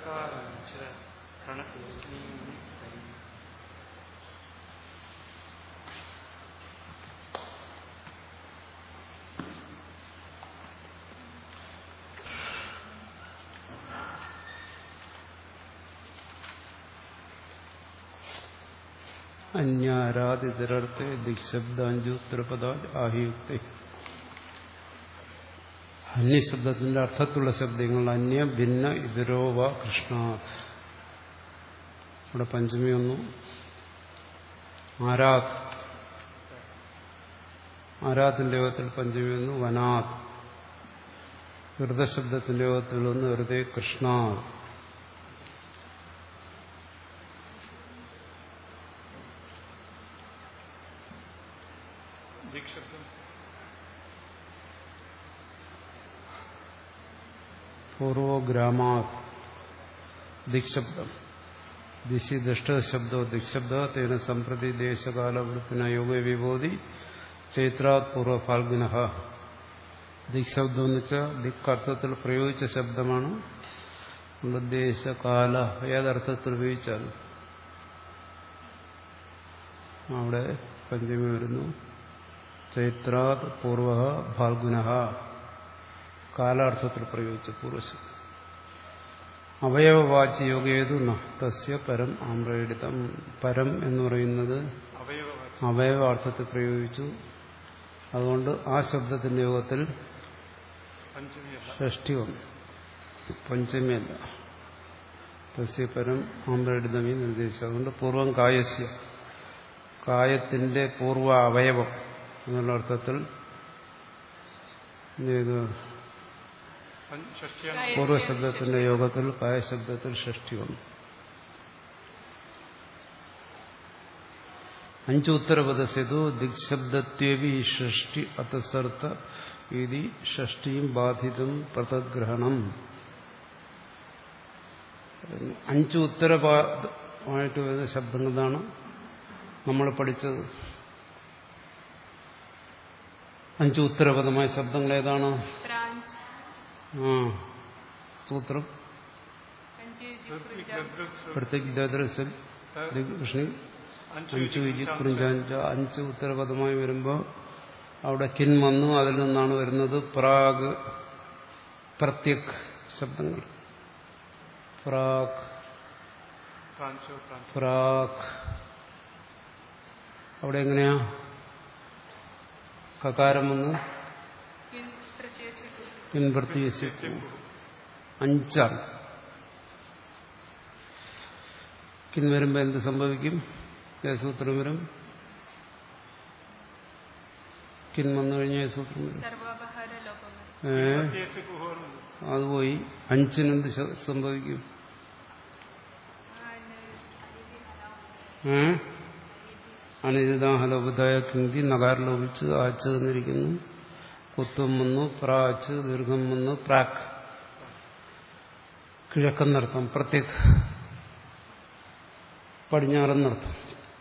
ഘടകാരം ചില പ്രണ അന്യാരാതിരർത്ഥേ ദിക്ശബ്ദാഞ്ജുത്തരപദ ആഹിയുക്തി അന്യശബ്ദത്തിന്റെ അർത്ഥത്തുള്ള ശബ്ദങ്ങൾ അന്യ ഭിന്ന ഇതരോ വ കൃഷ്ണ ഇവിടെ പഞ്ചമി ഒന്നു ആരാത് ആരാത്തിന്റെ യോഗത്തിൽ പഞ്ചമി ഒന്ന് വനാത് ഹൃദശബ്ദത്തിന്റെ യോഗത്തിൽ ഒന്ന് വെറുതെ കൃഷ്ണ ദിക്ശബ്ദം പൂർവോഗ്രാമാത് ദിക്ശബ്ദം ദിശി ദുഷ്ടശബ്ദോ ദിക്ശബ്ദ തേന സംപ്രതി ദേശകാലവൃത്തിന യോഗ വിഭൂതി ചൈത്രാത് പൂർവ്വ ഫാൽഗുന ദിക്ശബ്ദം എന്ന് വെച്ചാൽ ദിക്ക് അർത്ഥത്തിൽ പ്രയോഗിച്ച ശബ്ദമാണ് അതുകൊണ്ട് ദേശകാല ഏതർത്ഥത്തിൽ ഉപയോഗിച്ചാൽ അവിടെ പഞ്ചമി വരുന്നു ചൈത്രാത് പൂർവ ഫാൽഗുന കാലാർത്ഥത്തിൽ പ്രയോഗിച്ച പൂർവശബ്ദം അവയവവാചി യോഗേതു ന തസ്യ പരം ആമ്രയിടിതം പരം എന്ന് പറയുന്നത് അവയവവാചി അവയവാർത്ഥത്തിൽ പ്രയോഗിച്ചു അതുകൊണ്ട് ആ ശബ്ദത്തിന്റെ യോഗത്തിൽ പഞ്ചമിയല്ല ഷഷ്ടി വന്നു പഞ്ചമിയല്ല തസ്യ പരം ആമ്രയിടിതമി നിർദ്ദേശിച്ചു അതുകൊണ്ട് പൂർവം കായസ്യ കായത്തിന്റെ പൂർവ അവയവം എന്നുള്ള അർത്ഥത്തിൽ എന്ത് ചെയ്തു പഞ്ച- ഷഷ്ടിയാണ് പൂർവ്വശബ്ദത്തിന്റെ യോഗത്തിൽ കായശബ്ദത്തിൽ ഷഷ്ടി വന്നു അഞ്ചു ഉത്തരപദസ്യതു ദിക്ശബ്ദത്വേവി ഷഷ്ടി അത്തസർത്ത ഇതി ഷഷ്ടിയും ബാധിതം പ്രതഗ്രഹണം അഞ്ചു ഉത്തരപാദമായിട്ട് വരുന്ന ശബ്ദങ്ങളാണ് നമ്മൾ പഠിച്ചത് അഞ്ചു ഉത്തരപദമായ ശബ്ദങ്ങൾ ഏതാണ് ബ്രാഞ്ച് ആ സൂത്രം അഞ്ച് ഋത്വിക്, ഋത്വിക്, പ്രത്യേക ദദ്രസിൽ കൃഷ്ണൻ അഞ്ചു അഞ്ചു ഇതി, ഇജി കുറിച്ചാണ് കുറിഞ്ചാഞ്ച അഞ്ച് ഉത്തരപദമായി വരുമ്പോൾ അവിടെ കിൻ വന്നു അതിൽ നിന്നാണ് വരുന്നത് പ്രാഗ് പ്രത്യക് ശബ്ദങ്ങൾ പ്രാഗ് പ്രാഞ്ചോ പ്രാഞ്ചോ പ്രാഗ് അവിടെ എങ്ങനെയാ കകാരം വന്ന് കിൻ പ്രത്യേകിച്ച് കിൻ പ്രത്യേകിച്ച് അഞ്ചാണ് കിൻ വരുമ്പോൾ എന്ത് സംഭവിക്കും ഏത് സൂത്രം വരും കിൻ വന്നു കഴിഞ്ഞാൽ ഏത് സൂത്രം വരും സർവാപഹാര ലോകങ്ങൾ ഏ പ്രത്യേകിച്ച് കുഹോറുണ്ട് അത് പോയി അഞ്ചിനെന്ത് ശ- സംഭവിക്കും ഏ അനിതാഹലോപതായ കിങ്കി നഗാരം ലോപിച്ച് ആച്ച് എന്നിരിക്കുന്നു കുത്തും വന്നു പ്രാച്ച് ദീർഘം വന്നു പ്രാക്ക് കിഴക്കെന്നർത്ഥം പ്രത്യേക് പടിഞ്ഞാറെന്നർത്ഥം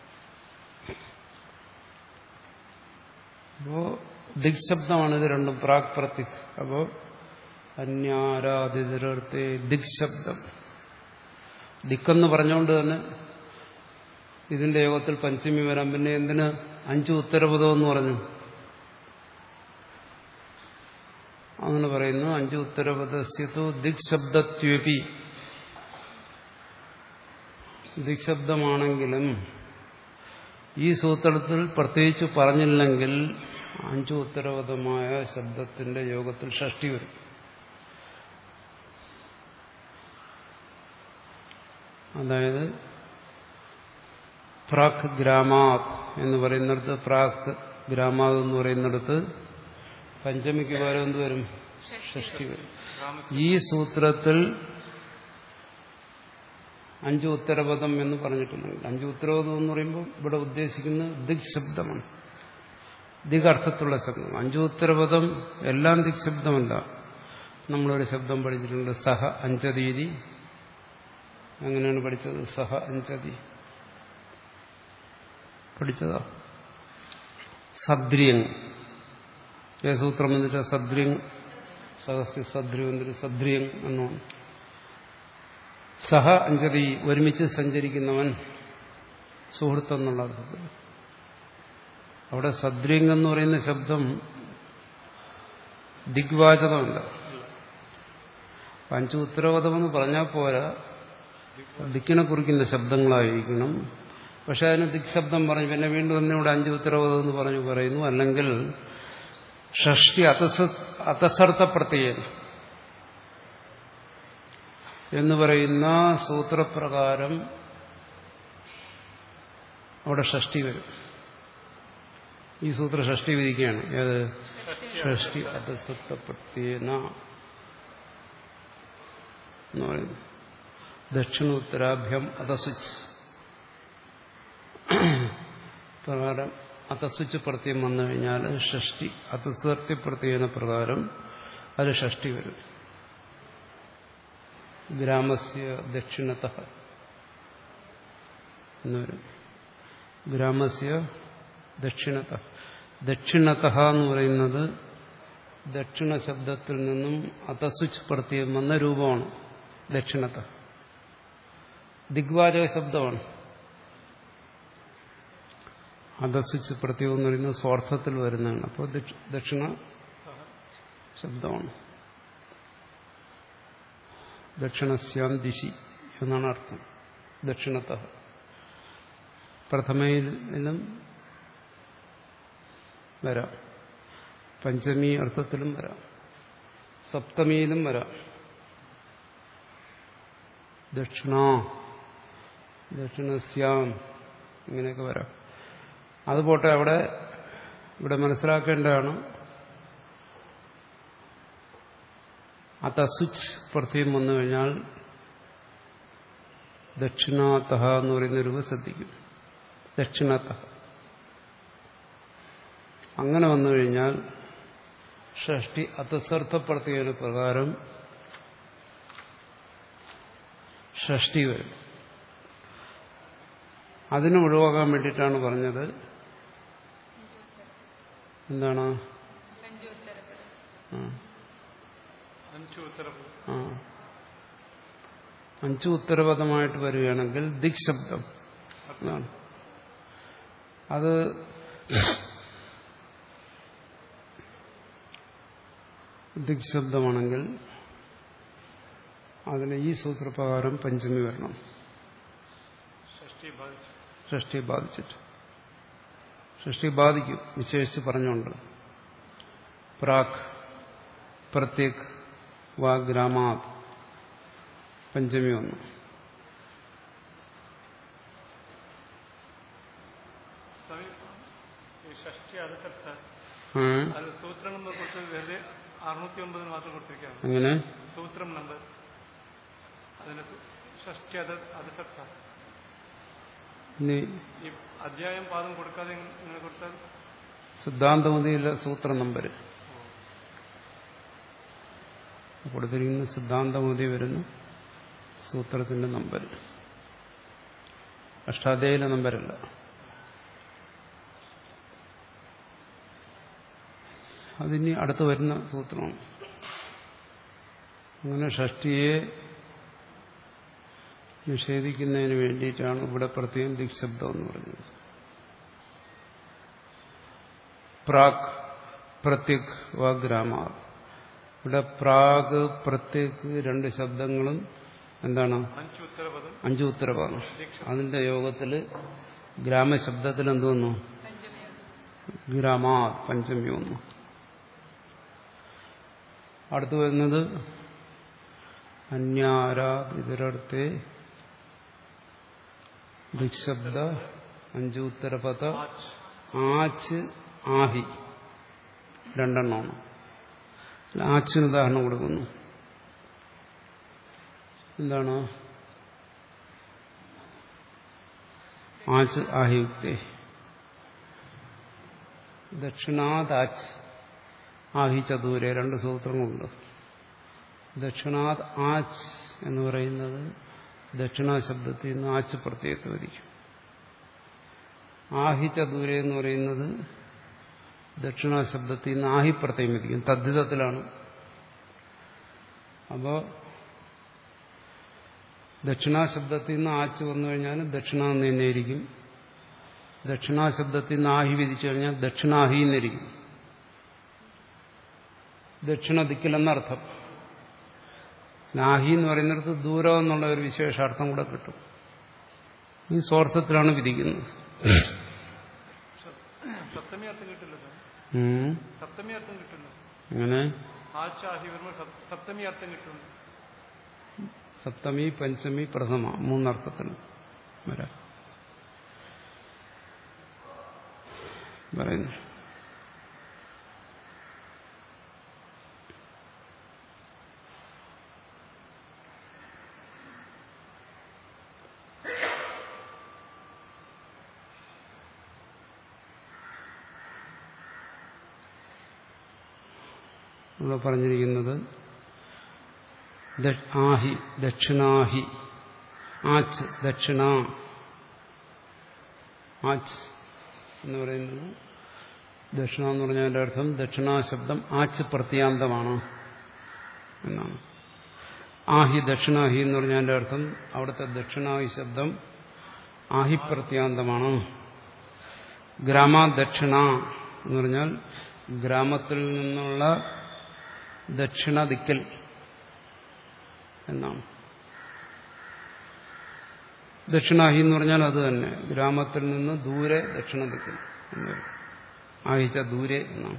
അപ്പോ ദിക്ശബ്ദമാണ് ഇത് രണ്ടും പ്രാക് പ്രത്യേക് അപ്പോ അന്യാരാധിതരത്തെ ദിക്ശബ്ദം ദിക്കെന്ന് പറഞ്ഞുകൊണ്ട് തന്നെ ഇതിന്റെ യോഗത്തിൽ പഞ്ചമി വരാം പിന്നെ എന്തിന് അഞ്ച് ഉത്തരപദം എന്ന് പറഞ്ഞു അങ്ങനെ പറയുന്നു അഞ്ച് ഉത്തരപദസ്യത്തു ദിക്ശബ്ദത്വപി ദിക്ശബ്ദമാണെങ്കിലും ഈ സൂത്രത്തിൽ പ്രത്യേകിച്ച് പറഞ്ഞില്ലെങ്കിൽ അഞ്ചു ഉത്തരപദമായ ശബ്ദത്തിന്റെ യോഗത്തിൽ ഷഷ്ടി വരും അതായത് പ്രാക് ഗ്രാമാത് എന്ന് പറയുന്നിടത്ത് പ്രാക് ഗ്രാമാത് എന്ന് പറയുന്നിടത്ത് പഞ്ചമിക്ക് പകരം എന്ത് വരും ഷഷ്ടി വരും ഈ സൂത്രത്തിൽ അഞ്ചു ഉത്തരപദം എന്ന് പറഞ്ഞിട്ടുണ്ടെങ്കിൽ അഞ്ചു ഉത്തരപദം എന്ന് പറയുമ്പോൾ ഇവിടെ ഉദ്ദേശിക്കുന്നത് ദിക് ശബ്ദമാണ് ദിഗർത്ഥത്തുള്ള ശബ്ദം അഞ്ചു ഉത്തരപദം എല്ലാം ദിക് ശബ്ദമല്ല നമ്മളൊരു ശബ്ദം പഠിച്ചിട്ടുണ്ട് സഹ അഞ്ചതീതി അങ്ങനെയാണ് പഠിച്ചത് സഹ അഞ്ചതി പഠിച്ചതാ സദ്രിയങ് ഏ സൂത്രം എന്നിട്ട് സദ്രിയങ് സഹസ്യ സദ്രിയം എന്നിട്ട് സദ്രിയങ് എന്നാണ് സഹ അഞ്ജലി ഒരുമിച്ച് സഞ്ചരിക്കുന്നവൻ സുഹൃത്തെന്നുള്ള അർത്ഥത്തിൽ അവിടെ സദ്രിങ് എന്ന് പറയുന്ന ശബ്ദം ദിഗ്വാചകമല്ല പഞ്ച ഉത്തരവാദം എന്ന് പറഞ്ഞാൽ പോരാ ദിക്കിനെ കുറിക്കുന്ന ശബ്ദങ്ങളായിരിക്കണം പക്ഷെ അതിന് ദിക് ശബ്ദം പറഞ്ഞു പിന്നെ വീണ്ടും ഒന്നിവിടെ അഞ്ച് ഉത്തരവാദം എന്ന് പറഞ്ഞു പറയുന്നു അല്ലെങ്കിൽ ഷഷ്ടി അതസ അതസർത്ഥ പ്രത്യയം എന്ന് പറയുന്ന സൂത്രപ്രകാരം അവിടെ ഷഷ്ടി വരും ഈ സൂത്ര ഷഷ്ടി വിധിക്കുകയാണ് ഏത് ഷഷ്ടി അതസത്ത പ്രത്യേന എന്ന് പറയുന്നു ദക്ഷിണോത്തരാഭ്യം അതസ്വിച്ച് പ്രകാരം അതസ്വിച്ച് പ്രത്യം വന്നു കഴിഞ്ഞാൽ ഷഷ്ടി അതസർത്തി പ്രത്യേന പ്രകാരം അത് ഷഷ്ടി വരും ഗ്രാമസ്യ ദക്ഷിണത എന്ന് വരും ഗ്രാമസ്യ ദക്ഷിണത ദക്ഷിണത എന്ന് പറയുന്നത് ദക്ഷിണ ശബ്ദത്തിൽ നിന്നും അതസ്വിച്ച് പ്രത്യം വന്ന രൂപമാണ് ദക്ഷിണത ദിഗ്വാചക ശബ്ദമാണ് അധസിച്ച് പ്രത്യേകം എന്ന് പറയുന്നത് സ്വാർത്ഥത്തിൽ വരുന്നതാണ് അപ്പോൾ ദക്ഷിണ ശബ്ദമാണ് ദക്ഷിണസ്യാം ദിശി എന്നാണ് അർത്ഥം ദക്ഷിണത്ത പ്രഥമയിലും വരാം പഞ്ചമി അർത്ഥത്തിലും വരാം സപ്തമിയിലും വരാം ദക്ഷിണ ദക്ഷിണസ്യാം ഇങ്ങനെയൊക്കെ വരാം അതുപോട്ടെ അവിടെ ഇവിടെ മനസ്സിലാക്കേണ്ടതാണ് അത സ്വിച്ച് പ്രത്യം വന്നു കഴിഞ്ഞാൽ ദക്ഷിണാത്ത എന്ന് പറയുന്ന രൂപ ശ്രദ്ധിക്കും ദക്ഷിണത്ത അങ്ങനെ വന്നു കഴിഞ്ഞാൽ ഷഷ്ടി അതസർത്ഥപ്രത്യേക പ്രകാരം ഷഷ്ടി വരും അതിനെ ഒഴിവാക്കാൻ വേണ്ടിയിട്ടാണ് പറഞ്ഞത് എന്താണ് അഞ്ച് ഉത്തരത്തിൽ ആ, അഞ്ചു ഉത്തരവ് ആ. അഞ്ചു ഉത്തരപദമായിട്ട് വരികയാണെങ്കിൽ ദിക് ശബ്ദം എന്നാണ് അത് ദിക് ശബ്ദമാണെങ്കിൽ അതിന് ഈ സൂത്രപ്രകാരം പഞ്ചമി വരണം ഷഷ്ടി ബാധിച്ചു ഷഷ്ടി ബാധിച്ചിട്ട് ഷഷ്ടി ബാധിക്കും വിശേഷിച്ച് പറഞ്ഞുകൊണ്ട് പ്രാക് പ്രത്യേക് വാ ഗ്രാമാത് പഞ്ചമി വന്നു സ്വാമി, ഈ ഷഷ്ടി അതസർത്ഥ ആ, അത് സൂത്രം നമ്പർ കൊടുത്തത് വെറുതെ അറുന്നൂറ്റി ഒമ്പതിന് മാത്രം കൊടുത്തിരിക്കുകയാണ് അങ്ങനെ സൂത്രം നമ്പർ അതിന് സു- ഷഷ്ടി അത് അതസർത്ഥ ഇനി ഈ അധ്യായം പാദം കൊടുക്കാതെ ഇങ്ങനെ കൊടുത്താൽ സിദ്ധാന്തമതിയിലെ സൂത്ര നമ്പർ കൊടുത്തിരിക്കുന്ന സിദ്ധാന്തമതി വരുന്ന സൂത്രത്തിന്റെ നമ്പർ അഷ്ടാധ്യായിലെ നമ്പരല്ല അതിനി അടുത്ത് വരുന്ന സൂത്രമാണ് അങ്ങനെ ഷഷ്ടിയെ നിഷേധിക്കുന്നതിന് വേണ്ടിയിട്ടാണ് ഇവിടെ പ്രത്യേകം ദിക്ശബ്ദം എന്ന് പറഞ്ഞത് പ്രാക് പ്രത്യക് വ ഗ്രാമാ ഇവിടെ പ്രാഗ് പ്രത്യക് രണ്ട് ശബ്ദങ്ങളും എന്താണ് അഞ്ചു ഉത്തരപദം അഞ്ചു ഉത്തരവാണ് അതിന്റെ യോഗത്തിൽ ഗ്രാമശബ്ദത്തിൽ എന്ത് വന്നു പഞ്ചമി ഗ്രാമാ പഞ്ചമി വന്നു അടുത്ത് വരുന്നത് അന്യാരാ ഇതരടുത്തെ ദിക്ശബ്ദ അഞ്ചു ഉത്തരപദ ആച്ച് ആച്ച് ആഹി രണ്ടെണ്ണമാണ് ആച്ചിന് ഉദാഹരണം കൊടുക്കുന്നു എന്താണ് ആച്ച് ആഹിയുക്തി ദക്ഷിണാത് ആച്ച് ആഹി ചതൂരെ രണ്ട് സൂത്രങ്ങളുണ്ട് ദക്ഷിണാത് ആച്ച് എന്ന് പറയുന്നത് ദക്ഷിണാ ശബ്ദത്തിൽ നിന്ന് ആച്ച് പ്രത്യേകത്തെ വരിക്കും ആഹി ചതൂരെ എന്ന് പറയുന്നത് ദക്ഷിണാ ശബ്ദത്തിൽ നിന്ന് ആഹി പ്രത്യേകം വരിക്കും തദ്ധിതത്തിലാണ് അപ്പോൾ ദക്ഷിണാശബ്ദത്തിൽ നിന്ന് ആച്ച് വന്നു കഴിഞ്ഞാൽ ദക്ഷിണ എന്ന് തന്നെയായിരിക്കും ദക്ഷിണാശബ്ദത്തിൽ നിന്ന് ആഹി വിധിച്ചു കഴിഞ്ഞാൽ ദക്ഷിണാഹി എന്നിരിക്കും ദക്ഷിണ ദിക്കിലെന്നർത്ഥം നാഹി എന്ന് പറയുന്നിടത്ത് ദൂരം എന്നുള്ള ഒരു വിശേഷാർത്ഥം കൂടെ കിട്ടും ഈ സ്വാർത്ഥത്തിലാണ് വിധിക്കുന്നത് സപ്തമി അർത്ഥം കിട്ടില്ല സാർ ഉം. സപ്തമി അർത്ഥം കിട്ടില്ല അങ്ങനെ ആച്ചാഹി വരുമ്പോൾ സപ്- സപ്തമി അർത്ഥം കിട്ടുന്നു സപ്തമി പഞ്ചമി പ്രഥമ മൂന്നർത്ഥത്തിന് വരാം പറയുന്നു ഇവിടെ പറഞ്ഞിരിക്കുന്നത് ദ- ആഹി ദക്ഷിണാഹി ആച്ച് ദക്ഷിണ ആച്ച് എന്ന് പറയുന്നത് ദക്ഷിണ എന്ന് പറഞ്ഞതിന്റെ അർത്ഥം ദക്ഷിണാശബ്ദം ആച്ച് പ്രത്യാന്തമാണ് എന്നാണ് ആഹി ദക്ഷിണാഹി എന്ന് പറഞ്ഞതിന്റെ അർത്ഥം അവിടുത്തെ ദക്ഷിണാഹി ശബ്ദം ആഹി പ്രത്യാന്തമാണ് ഗ്രാമദക്ഷിണ എന്ന് പറഞ്ഞാൽ ഗ്രാമത്തിൽ നിന്നുള്ള ദക്ഷിണ ദിക്കൽ എന്നാണ് ദക്ഷിണാഹി എന്ന് പറഞ്ഞാൽ അത് തന്നെ ഗ്രാമത്തിൽ നിന്ന് ദൂരെ ദക്ഷിണ ദിക്കൽ എന്നൊരു ആഹിച്ച ദൂരെ എന്നാണ്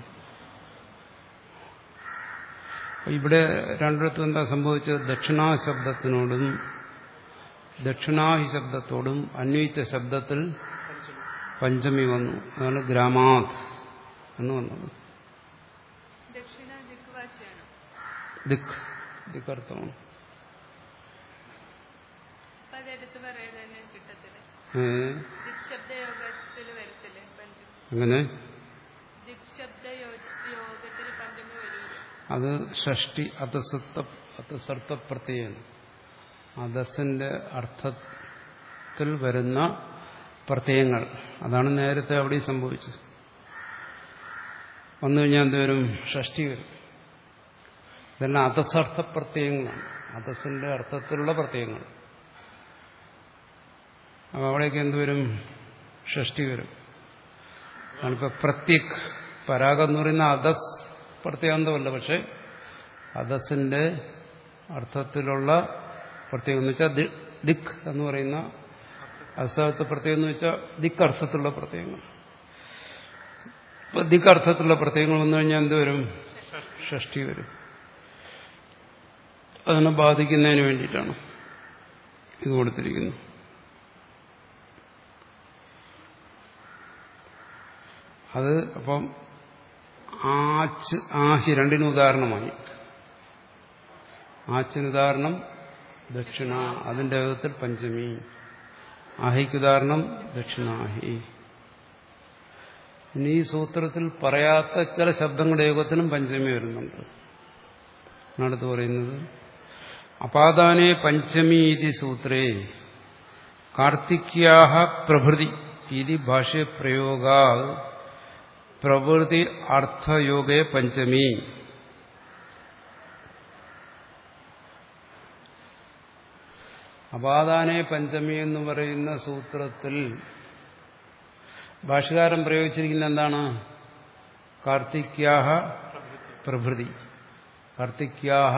അപ്പൊ ഇവിടെ രണ്ടിടത്തും എന്താ സംഭവിച്ചത് ദക്ഷിണാശബ്ദത്തിനോടും ദക്ഷിണാഹി ശബ്ദത്തോടും അന്വയിച്ച ശബ്ദത്തിൽ പഞ്ചമി വന്നു അതാണ് ഗ്രാമാത് എന്ന് വന്നത് ദക്ഷിണ ദിക്വാച്ചാണ് ദിക് ദിക്കർത്ഥമാണ് അപ്പൊ അതെടുത്ത് പറയാൻ തന്നെ കിട്ടത്തില്ല ഏ ദിക്ശബ്ദ യോഗത്തിൽ വരത്തില്ലേ പഞ്ചമി അങ്ങനെ ദിക്ശബ്ദ യോഗത്തിൽ പഞ്ചമി വരൂല അത് ഷഷ്ടി അധസത്ത അധസർത്ഥ പ്രത്യയാണ് അധസിന്റെ അർത്ഥത്തിൽ വരുന്ന പ്രത്യയങ്ങൾ അതാണ് നേരത്തെ അവിടെ സംഭവിച്ചത് വന്നു കഴിഞ്ഞാൽ എന്തുവരും ഷഷ്ടി വരും ഇതെല്ലാം അധസർത്ഥ പ്രത്യയങ്ങളാണ് അധസിന്റെ അർത്ഥത്തിലുള്ള പ്രത്യയങ്ങൾ അപ്പൊ അവിടേക്ക് എന്തുവരും ഷഷ്ടി വരും അതാണിപ്പോ പ്രത്യക് പരാഗം എന്ന് പറയുന്ന അധസ് പ്രത്യേകാന്തമല്ല പക്ഷെ അധസിന്റെ അർത്ഥത്തിലുള്ള പ്രത്യേകം എന്ന് വെച്ചാൽ ദി- ദിക് എന്ന് പറയുന്ന അസഹത്ത് പ്രത്യേകം എന്ന് വെച്ചാൽ ദിക്ക് അർത്ഥത്തിലുള്ള പ്രത്യേകങ്ങൾ ഇപ്പൊ ദിക്ക് അർത്ഥത്തിലുള്ള പ്രത്യേകങ്ങൾ വന്നു കഴിഞ്ഞാൽ എന്ത് വരും ഷഷ്ടി വരും അതിനെ ബാധിക്കുന്നതിന് വേണ്ടിയിട്ടാണ് ഇത് കൊടുത്തിരിക്കുന്നത് അത് അപ്പം ആച്ച് ആഹി രണ്ടിനും ഉദാഹരണമായി ആച്ചിന് ഉദാഹരണം ദക്ഷിണ അതിന്റെ വിധത്തിൽ പഞ്ചമി ആഹിക്ക് ഉദാഹരണം ദക്ഷിണാഹി ഇനി ഈ സൂത്രത്തിൽ പറയാത്ത ചില ശബ്ദങ്ങളുടെ യോഗത്തിനും പഞ്ചമി വരുന്നുണ്ട് അടുത്ത് പറയുന്നത് അപാദാനെ പഞ്ചമി ഇതി സൂത്രേ കാർത്തിക്യാഹ പ്രഭൃതി ഇതി ഭാഷ്യപ്രയോഗാ പ്രവൃത്തി അർത്ഥയോഗേ പഞ്ചമി അപാദാനെ പഞ്ചമി എന്ന് പറയുന്ന സൂത്രത്തിൽ ഭാഷകാരൻ പ്രയോഗിച്ചിരിക്കുന്ന എന്താണ് കാർത്തിക്യാഹ പ്രഭൃതി കാർത്തിക്യാഹ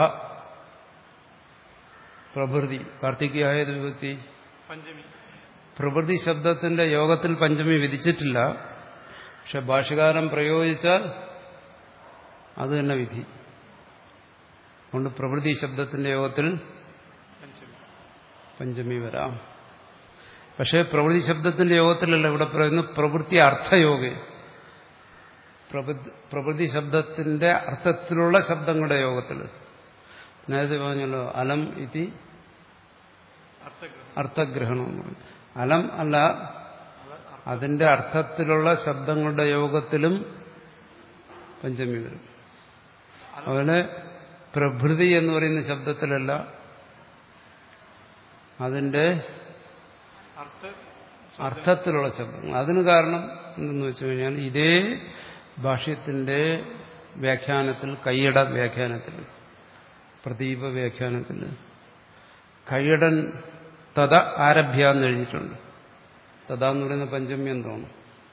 പ്രഭൃതി കാർത്തിക്യാഹ ഏത് വിഭക്തി പഞ്ചമി പ്രഭൃതി ശബ്ദത്തിന്റെ യോഗത്തിൽ പഞ്ചമി വിധിച്ചിട്ടില്ല പക്ഷെ ഭാഷകാരൻ പ്രയോഗിച്ചാൽ അത് തന്നെ വിധി അതുകൊണ്ട് പ്രകൃതി ശബ്ദത്തിന്റെ യോഗത്തിൽ പഞ്ചമി പഞ്ചമി വരാം പക്ഷേ പ്രവൃത്തി ശബ്ദത്തിന്റെ യോഗത്തിലല്ല ഇവിടെ പറയുന്നത് പ്രവൃത്തി അർത്ഥയോഗ പ്രവൃത്തി ശബ്ദത്തിന്റെ അർത്ഥത്തിലുള്ള ശബ്ദങ്ങളുടെ യോഗത്തിൽ നേരത്തെ പറഞ്ഞല്ലോ അലം ഇതി അർത്ഥഗ്രഹം അർത്ഥഗ്രഹണം എന്ന് പറയും. അലം അല്ല അതിന്റെ അർത്ഥത്തിലുള്ള ശബ്ദങ്ങളുടെ യോഗത്തിലും പഞ്ചമി വരും അതുപോലെ പ്രഭൃതി എന്ന് പറയുന്ന ശബ്ദത്തിലല്ല അതിന്റെ അർത്ഥ അർത്ഥത്തിലുള്ള ശബ്ദങ്ങൾ അതിന് കാരണം എന്തെന്ന് വെച്ചു കഴിഞ്ഞാൽ ഇതേ ഭാഷ്യത്തിന്റെ വ്യാഖ്യാനത്തിൽ കയ്യട വ്യാഖ്യാനത്തിൽ പ്രദീപ വ്യാഖ്യാനത്തിൽ കയ്യടൻ തത ആരഭ്യ എന്ന് എഴുതിയിട്ടുണ്ട് തത എന്ന് പറയുന്ന പഞ്ചമി എന്താണ്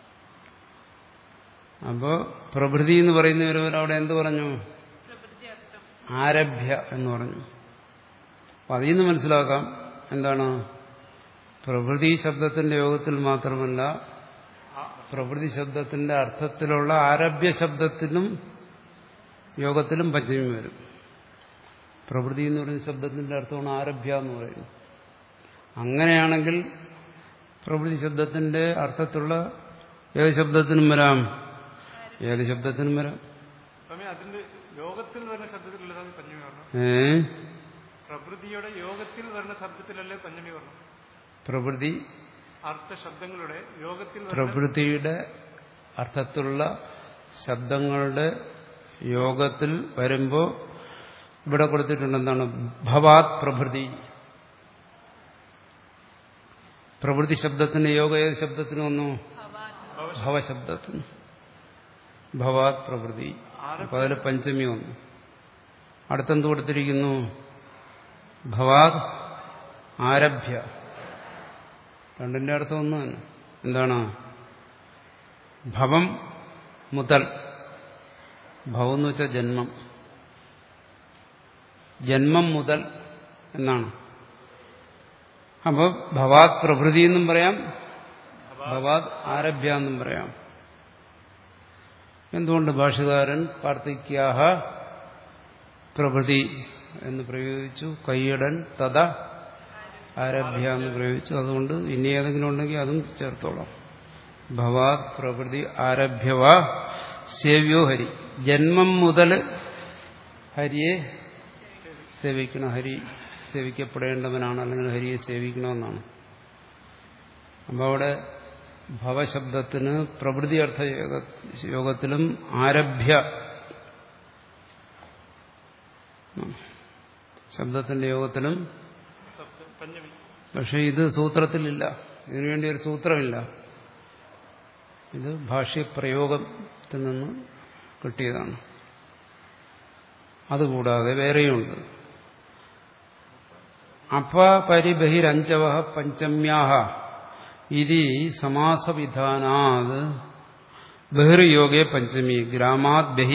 അപ്പോ പ്രഭൃതി എന്ന് പറയുന്നവരവർ അവിടെ എന്ത് പറഞ്ഞു പ്രകൃതി അർത്ഥം ആരഭ്യ എന്ന് പറഞ്ഞു അപ്പൊ അതിൽ നിന്ന് മനസ്സിലാക്കാം എന്താണ് പ്രകൃതി ശബ്ദത്തിന്റെ യോഗത്തിൽ മാത്രമല്ല പ്രകൃതി ശബ്ദത്തിന്റെ അർത്ഥത്തിലുള്ള ആരഭ്യ ശബ്ദത്തിനും യോഗത്തിലും പഞ്ചമി വരും പ്രകൃതി എന്ന് പറയുന്ന ശബ്ദത്തിന്റെ അർത്ഥമാണ് ആരഭ്യ എന്ന് പറയുന്നത് അങ്ങനെയാണെങ്കിൽ പ്രകൃതി ശബ്ദത്തിന്റെ അർത്ഥത്തിലുള്ള ഏത് ശബ്ദത്തിനും വരാം ഏത് ശബ്ദത്തിനും വരാം സ്വാമി അതിന്റെ യോഗത്തിൽ വരുന്ന ശബ്ദത്തിലല്ലേ പഞ്ചമി വരണം ഏ പ്രകൃതിയുടെ യോഗത്തിൽ വരുന്ന ശബ്ദത്തിലല്ലേ പഞ്ചമി വരണം പ്രകൃതി അർത്ഥശബ്ദങ്ങളുടെ യോഗത്തിൽ വരുന്ന പ്രകൃതിയുടെ അർത്ഥത്തിലുള്ള ശബ്ദങ്ങളുടെ യോഗത്തിൽ വരുമ്പോൾ ഇവിടെ കൊടുത്തിട്ടുണ്ട് എന്താണ് ഭവാത് പ്രഭൃതി പ്രകൃതി ശബ്ദത്തിന് യോഗ ഏത് ശബ്ദത്തിന് വന്നു ഭവാൻ ഭവശബ്ദത്തിന് ഭവാത് പ്രകൃതി അപ്പൊ അതിൽ പഞ്ചമി വന്നു അടുത്തെന്ത് കൊടുത്തിരിക്കുന്നു ഭവാത് ആരഭ്യ രണ്ടിന്റെ അർത്ഥം ഒന്ന് തന്നെ എന്താണ് ഭവം മുതൽ ഭവം എന്ന് വെച്ചാൽ ജന്മം ജന്മം മുതൽ എന്നാണ് അപ്പോൾ ഭവാത് പ്രഭൃതി എന്നും പറയാം ഭവാത് ആരഭ്യ എന്നും പറയാം എന്തുകൊണ്ട് ഭാഷകാരൻ കാർത്തിക്യാഹ പ്രഭൃതി എന്ന് പ്രയോഗിച്ചു കയ്യടൻ തഥ ആരഭ്യ എന്ന് പ്രയോഗിച്ചു അതുകൊണ്ട് ഇനി ഏതെങ്കിലും ഉണ്ടെങ്കിൽ അതും ചേർത്തോളാം ഭവാത് പ്രകൃതി ആരഭ്യവ സേവ്യോ ഹരി ജന്മം മുതൽ ഹരിയെ സേവിക്കണം ഹരി സേവിക്കപ്പെടേണ്ടവനാണ് അല്ലെങ്കിൽ ഹരിയെ സേവിക്കണമെന്നാണ് അപ്പോൾ അവിടെ ഭവശബ്ദത്തിന് പ്രകൃതി അർത്ഥ യോഗ- യോഗത്തിലും ആരഭ്യ ശബ്ദത്തിന്റെ യോഗത്തിലും ശബ്ദം പഞ്ചമി പക്ഷെ ഇത് സൂത്രത്തിലില്ല ഇതിനുവേണ്ടി ഒരു സൂത്രമില്ല ഇത് ഭാഷ്യപ്രയോഗത്തിൽ നിന്ന് കിട്ടിയതാണ് അതുകൂടാതെ വേറെയുണ്ട് അപ പരിബഹിരഞ്ചവ പഞ്ചമ്യാഹ ഇതി സമാസവിധാനാത് ബഹിർയോഗേ പഞ്ചമി ഗ്രാമാത് ബഹി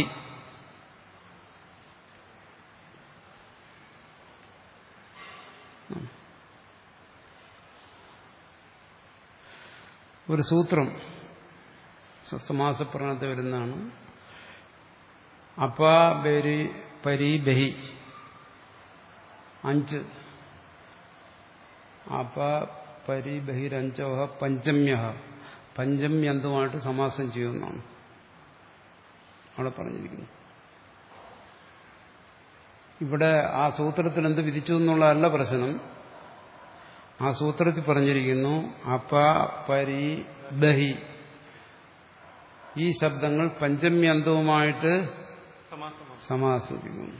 ഒരു സൂത്രം സമാസപ്രണത്തിൽ വരുന്നതാണ് അപ ബരി പരി ബഹി അഞ്ച് അപ പരി ബഹിരഞ്ചോഹ പഞ്ചമ്യ പഞ്ചമ്യന്തമായിട്ട് സമാസം ചെയ്യുന്നതാണ് അവിടെ പറഞ്ഞിരിക്കുന്നു ഇവിടെ ആ സൂത്രത്തിൽ എന്ത് വിധിച്ചു എന്നുള്ളതല്ല പ്രശ്നം ആ സൂത്രത്തിൽ പറഞ്ഞിരിക്കുന്നു അപ പരി ബഹി ഈ ശബ്ദങ്ങൾ പഞ്ചമ്യന്തവുമായിട്ട് സമാസമാണ് സമാസിക്കുന്നു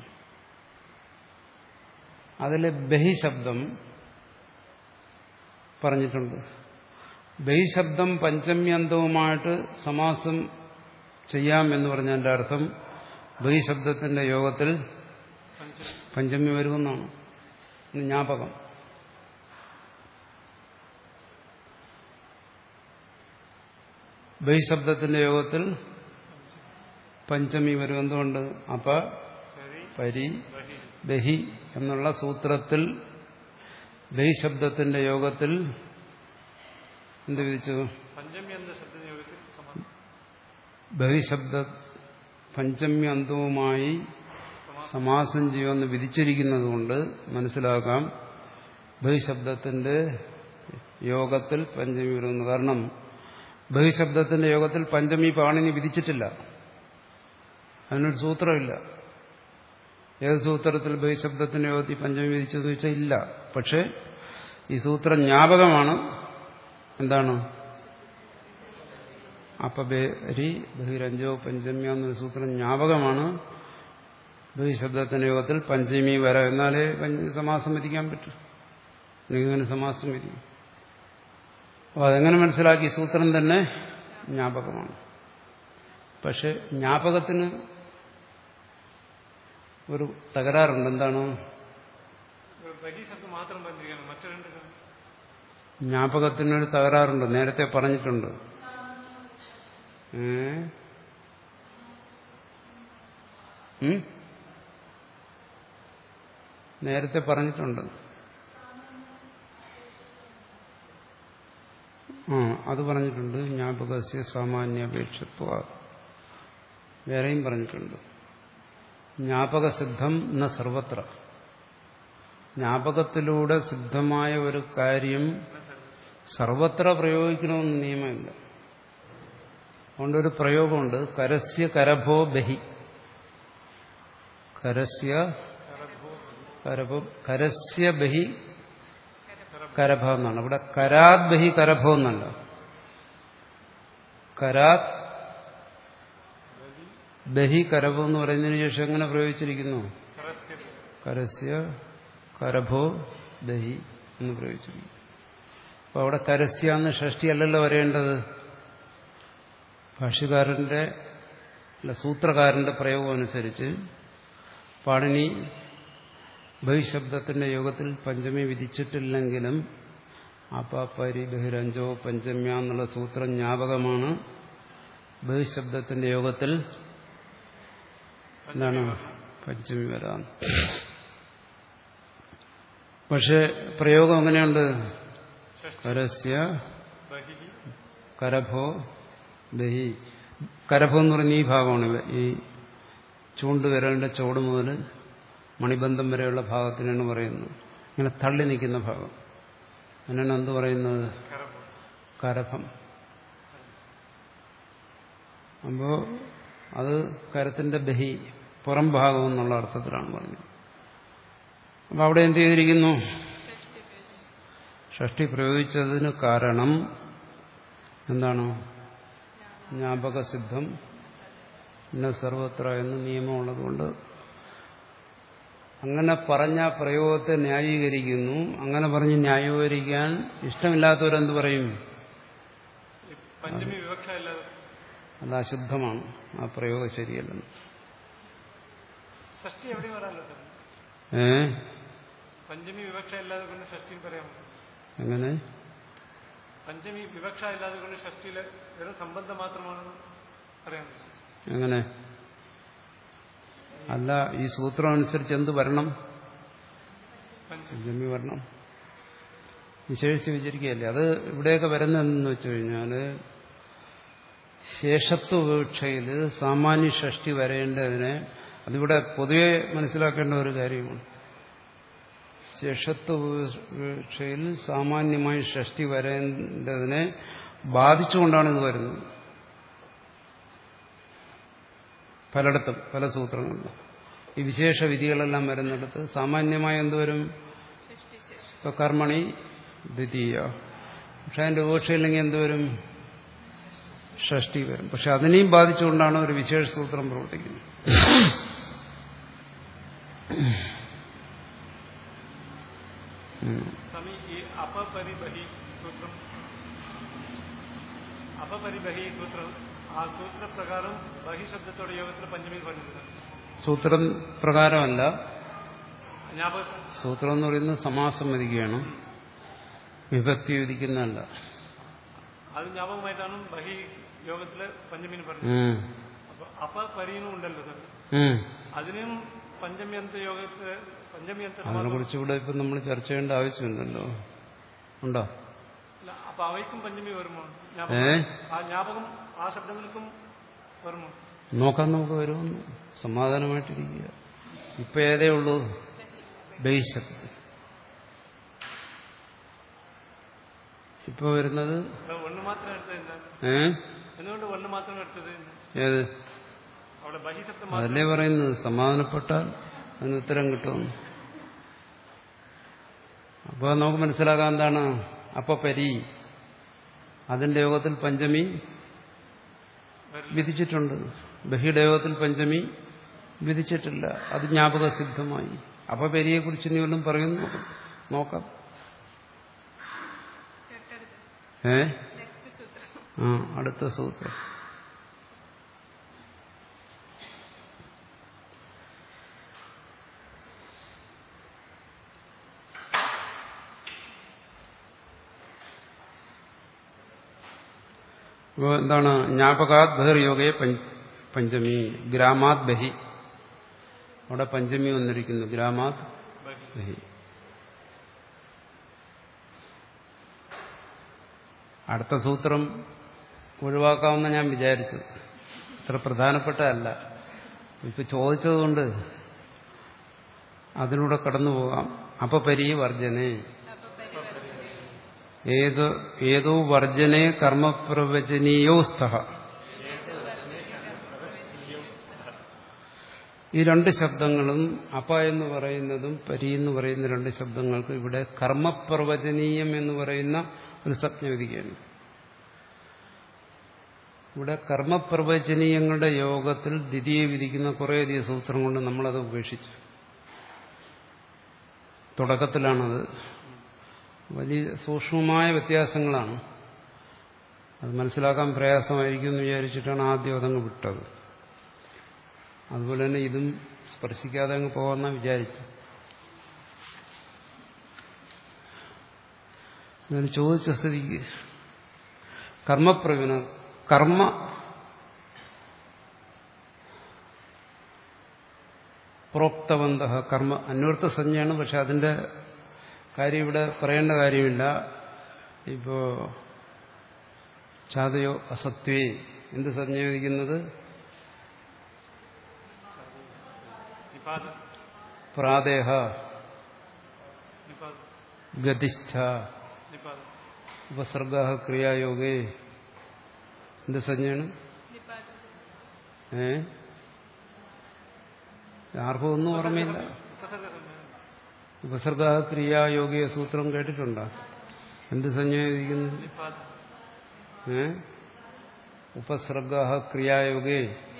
അതിലെ ബഹി ശബ്ദം പറഞ്ഞിട്ടുണ്ട് ബഹി ശബ്ദം പഞ്ചമ്യന്തവുമായിട്ട് സമാസം ചെയ്യാം എന്ന് പറഞ്ഞതിന്റെ അർത്ഥം ബഹി ശബ്ദത്തിന്റെ യോഗത്തിൽ പഞ്ചമി പഞ്ചമി വരുമെന്നാണ് ഇത് ജ്ഞാപകം ബഹിശബ്ദത്തിന്റെ യോഗത്തിൽ പഞ്ചമി വരും എന്തുകൊണ്ട് അപ്പ ശരി പരി ബഹി ബഹി എന്നുള്ള സൂത്രത്തിൽ ബഹിശബ്ദത്തിന്റെ യോഗത്തിൽ എന്ത് വിധിച്ചു പഞ്ചമി എന്ന ശബ്ദയോഗത്തിൽ സമാസം ബഹിശബ്ദ പഞ്ചമ്യ അന്തവുമായി സമാസം ചെയ്യുമെന്ന് വിധിച്ചിരിക്കുന്നത് കൊണ്ട് മനസ്സിലാക്കാം ബഹിശബ്ദത്തിന്റെ യോഗത്തിൽ പഞ്ചമി വരുന്നു കാരണം ബഹിശബ്ദത്തിന്റെ യോഗത്തിൽ പഞ്ചമി പാണിനി വിധിച്ചിട്ടില്ല അതിനൊരു സൂത്രമില്ല ഏത് സൂത്രത്തിൽ ബഹിശബ്ദത്തിന്റെ യോഗത്തിൽ പഞ്ചമി വിധിച്ചതെന്ന് വെച്ചാൽ ഇല്ല പക്ഷെ ഈ സൂത്രം ജ്ഞാപകമാണ് എന്താണ് അപ്പബേരി ബഹിരഞ്ചോ പഞ്ചമ്യ എന്നൊരു സൂത്രം ജ്ഞാപകമാണ് ബഹിശബ്ദത്തിന്റെ യോഗത്തിൽ പഞ്ചമി വര എന്നാലേ പഞ്ച- സമാസം വിധിക്കാൻ പറ്റൂ അല്ലെങ്കിൽ ഇങ്ങനെ സമാസം വിധിക്കും അപ്പോൾ അതെങ്ങനെ മനസ്സിലാക്കി ഈ സൂത്രം തന്നെ ജ്ഞാപകമാണ് പക്ഷെ ജ്ഞാപകത്തിന് ഒരു തകരാറുണ്ട് എന്താണ് ബഹി ശബ്ദം മാത്രം പറഞ്ഞിരിക്കുകയാണ് മറ്റു രണ്ട് ജ്ഞാപകത്തിനൊരു തകരാറുണ്ട് നേരത്തെ പറഞ്ഞിട്ടുണ്ട് ഏ ഉം? നേരത്തെ പറഞ്ഞിട്ടുണ്ട് ആ അത് പറഞ്ഞിട്ടുണ്ട് ജ്ഞാപകസ്യ സാമാന്യപേക്ഷത്വ വേറെയും പറഞ്ഞിട്ടുണ്ട് ജ്ഞാപകസിദ്ധം എന്ന സർവത്ര ജ്ഞാപകത്തിലൂടെ സിദ്ധമായ ഒരു കാര്യം സർവത്ര പ്രയോഗിക്കണമെന്ന് നിയമമില്ല അതുകൊണ്ടൊരു പ്രയോഗമുണ്ട് കരസ്യ കരഭോ ബഹി കരസ്യ കരഭോ കരസ്യ ബഹി കരഭ എന്നാണ് ഇവിടെ കരാത് ബഹി കരഭോ എന്നല്ല കരാത് ബഹി കരഭോ എന്ന് പറയുന്നതിന് ശേഷം എങ്ങനെ പ്രയോഗിച്ചിരിക്കുന്നു കരസ്യ കരഭോ ദഹി എന്ന് പ്രയോഗിച്ചിരിക്കുന്നു അപ്പൊ അവിടെ കരസ്യ എന്ന് ഷഷ്ടി അല്ലല്ലോ വരേണ്ടത് ഭാഷ്യകാരന്റെ അല്ല സൂത്രകാരന്റെ പ്രയോഗം അനുസരിച്ച് പാണിനി ബഹിശബ്ദത്തിന്റെ യോഗത്തിൽ പഞ്ചമി വിധിച്ചിട്ടില്ലെങ്കിലും അപ്പ പരി ബഹിരഞ്ചോ പഞ്ചമ്യ എന്നുള്ള സൂത്രം ജ്ഞാപകമാണ് ബഹിശബ്ദത്തിന്റെ യോഗത്തിൽ എന്താണ് പഞ്ചമി വരാം പക്ഷെ പ്രയോഗം എങ്ങനെയുണ്ട് കരസ്യ ബഹിഹി കരഭോ ബഹി കരഭോ എന്ന് പറയുന്ന ഈ ഭാഗമാണ് ഇത്. ഈ ചൂണ്ടുവിരലിന്റെ ചോട് മുതൽ മണിബന്ധം വരെയുള്ള ഭാഗത്തിനാണ് പറയുന്നത് ഇങ്ങനെ തള്ളി നിൽക്കുന്ന ഭാഗം അതിനാണ് എന്ത് പറയുന്നത് കരഭോ കരഭം അപ്പോ അത് കരത്തിന്റെ ബഹി പുറം ഭാഗം എന്നുള്ള അർത്ഥത്തിലാണ് പറഞ്ഞത് അപ്പൊ അവിടെ എന്ത് ചെയ്തിരിക്കുന്നു ഷഷ്ടി പ്രയോഗിച്ചതിന് കാരണം എന്താണ് ജ്ഞാപകസിദ്ധം പിന്നെ സർവത്ര എന്ന് നിയമമുള്ളതുകൊണ്ട് അങ്ങനെ പറഞ്ഞ പ്രയോഗത്തെ ന്യായീകരിക്കുന്നു അങ്ങനെ പറഞ്ഞ് ന്യായീകരിക്കാൻ ഇഷ്ടമില്ലാത്തവരെന്ത് പറയും ഈ പഞ്ചമി വിവക്ഷ അല്ലാതെ അത് അശുദ്ധമാണ് ആ പ്രയോഗം ശരിയല്ലെന്ന് ഷഷ്ടി എവിടെയും വരാമല്ലോ സാർ ഏ പഞ്ചമി വിവക്ഷ ഇല്ലാതെ കൊണ്ട് ഷഷ്ടിയിൽ പറയാം എങ്ങനെ പഞ്ചമി വിവക്ഷ ഇല്ലാതെ കൊണ്ട് ഷഷ്ടിയിലെ വെറും സംബന്ധം മാത്രമാണെന്ന് പറയാൻ പറ്റും എങ്ങനെ അല്ല ഈ സൂത്രം അനുസരിച്ച് എന്ത് വരണം പഞ്ചമി ജമി വരണം വിശേഷിച്ച് വിചരിക്കുകയല്ലേ അത് ഇവിടെയൊക്കെ വരുന്നതെന്ന് വെച്ച് കഴിഞ്ഞാൽ ശേഷത്വ വീക്ഷയിൽ സാമാന്യ ഷഷ്ടി വരേണ്ടതിനെ അതിവിടെ പൊതുവെ മനസ്സിലാക്കേണ്ട ഒരു കാര്യമാണ് ശേഷത്വ വീക്ഷയിൽ സാമാന്യമായി ഷഷ്ടി വരേണ്ടതിനെ ബാധിച്ചുകൊണ്ടാണ് ഇത് വരുന്നത് പലയിടത്തും പല സൂത്രങ്ങളിലും ഈ വിശേഷ വിധികളെല്ലാം വരുന്നിടത്ത് സാമാന്യമായി എന്തുവരും ഇപ്പൊ കർമ്മണി ദ്വിതീയ പക്ഷെ അതിന്റെ ഉപേക്ഷയില്ലെങ്കിൽ എന്തുവരും ഷഷ്ടി വരും പക്ഷെ അതിനെയും ബാധിച്ചുകൊണ്ടാണ് ഒരു വിശേഷ സൂത്രം പ്രവർത്തിക്കുന്നത് ഉം. സ്വാമി ഈ അപപരിബഹി സൂത്രം അപപരിബഹി സൂത്രം ആ സൂത്രപ്രകാരം ബഹിശബ്ദത്തോടെ യോഗത്തിൽ പഞ്ചമിയിൽ പറഞ്ഞിട്ടുണ്ട് സൂത്രം പ്രകാരമല്ല ജ്ഞാപക സൂത്രം എന്ന് പറയുന്നത് സമാസം വിധിക്കുകയാണ് വിഭക്തി വിധിക്കുന്നതല്ല അത് ജ്ഞാപകമായിട്ടാണ് ബഹി യോഗത്തില് പഞ്ചമിന് പറഞ്ഞത് ഉം. അപ്പൊ അപപരീനും ഉണ്ടല്ലോ സാർ ഉം. അതിനും പഞ്ചമ്യന്ത യോഗത്തില് പഞ്ചമ്യന്ത അതിനെ കുറിച്ച് ഇവിടെ ഇപ്പം നമ്മൾ ചർച്ച ചെയ്യേണ്ട ആവശ്യമില്ലല്ലോ ഉണ്ടോ അല്ല, അപ്പൊ അവയ്ക്കും പഞ്ചമി വരുമോ ഏ ജ്ഞാപകം ആ ജ്ഞാപകം ആ ശബ്ദങ്ങൾക്കും വരുമോ നോക്കാൻ നമുക്ക് വരുമെന്ന് സമാധാനമായിട്ടിരിക്കുക ഇപ്പൊ ഏതേ ഉള്ളൂ ബൈശബ്ദം ഇപ്പൊ വരുന്നത് അല്ല, ഒന്ന് മാത്രം എടുത്തത് എന്താ ഏ എന്തുകൊണ്ട് ഒന്ന് മാത്രം എടുത്തത് ഏത് അവിടെ ബഹിശബ്ദം മാത്രം അതല്ലേ പറയുന്നത് സമാധാനപ്പെട്ടാൽ അതിന് ഉത്തരം കിട്ടുമെന്ന് അപ്പോൾ നമുക്ക് മനസ്സിലാക്കാൻ എന്താണ് അപ്പൊ പരി അതിന്റെ യോഗത്തിൽ പഞ്ചമി വിധിച്ചിട്ടുണ്ട് ബഹിയുടെ യോഗത്തിൽ പഞ്ചമി വിധിച്ചിട്ടില്ല അത് ജ്ഞാപക സിദ്ധമായി അപ്പൊ പെരിയെ കുറിച്ച് ഇനി വല്ലതും പറയുന്നു നോക്കാം ഏ ആ അടുത്ത സൂത്രം അപ്പോൾ എന്താണ് ജ്ഞാപകാത് ബഹിർയോഗയെ പഞ്ചമി ഗ്രാമാത് ബഹി അവിടെ പഞ്ചമി വന്നിരിക്കുന്നു ഗ്രാമാത് ബഹി അടുത്ത സൂത്രം ഒഴിവാക്കാമെന്ന് ഞാൻ വിചാരിച്ചു അത്ര പ്രധാനപ്പെട്ടതല്ല ഇപ്പൊ ചോദിച്ചതുകൊണ്ട് അതിലൂടെ കടന്നു പോകാം അപപരി വർജനെ ഏത് ഏതോ വർജനെ കർമ്മപ്രവചനീയോ സ്ഥ ഈ രണ്ട് ശബ്ദങ്ങളും അപ എന്ന് പറയുന്നതും പരി എന്ന് പറയുന്ന രണ്ട് ശബ്ദങ്ങൾക്ക് ഇവിടെ കർമ്മപ്രവചനീയം എന്ന് പറയുന്ന ഒരു സംജ്ഞ വിധിക്കുകയാണ് ഇവിടെ കർമ്മപ്രവചനീയങ്ങളുടെ യോഗത്തിൽ ദ്വിതീയ വിധിക്കുന്ന കുറേയധികം സൂത്രം കൊണ്ട് നമ്മളത് ഉപേക്ഷിച്ചു തുടക്കത്തിലാണത് വലിയ സൂക്ഷ്മമായ വ്യത്യാസങ്ങളാണ് അത് മനസ്സിലാക്കാൻ പ്രയാസമായിരിക്കും എന്ന് വിചാരിച്ചിട്ടാണ് ആദ്യം അതങ്ങ് വിട്ടത് അതുപോലെ തന്നെ ഇതും സ്പർശിക്കാതെ അങ്ങ് പോകാമെന്നാ വിചാരിച്ചു ഞാൻ ചോദിച്ച സ്ഥിതിക്ക് കർമ്മപ്രവീണ കർമ്മ പ്രോക്തവന്ത കർമ്മ അന്വർത്ഥ സംജ്ഞയാണ് പക്ഷെ അതിന്റെ കാര്യം ഇവിടെ പറയേണ്ട കാര്യമില്ല ഇപ്പോ ചാതയോ അസത്വേ എന്ത് സംയോജിക്കുന്നത് നിപാത പ്രാദേഹ നിപാത ഗതിഷ്ഠ നിപാത ഉപസർഗ ക്രിയായോഗേ എന്ത് സംജ്ഞയാണ് ഏ ആർക്കും ഒന്നും ഓർമ്മയില്ല ഉപസർഗ ക്രിയായോഗിയ സൂത്രം കേട്ടിട്ടുണ്ടോ എന്ത് സംയോജിക്കുന്നത് നിപാത ഏ ഉപസർഗ ക്രിയായോഗേ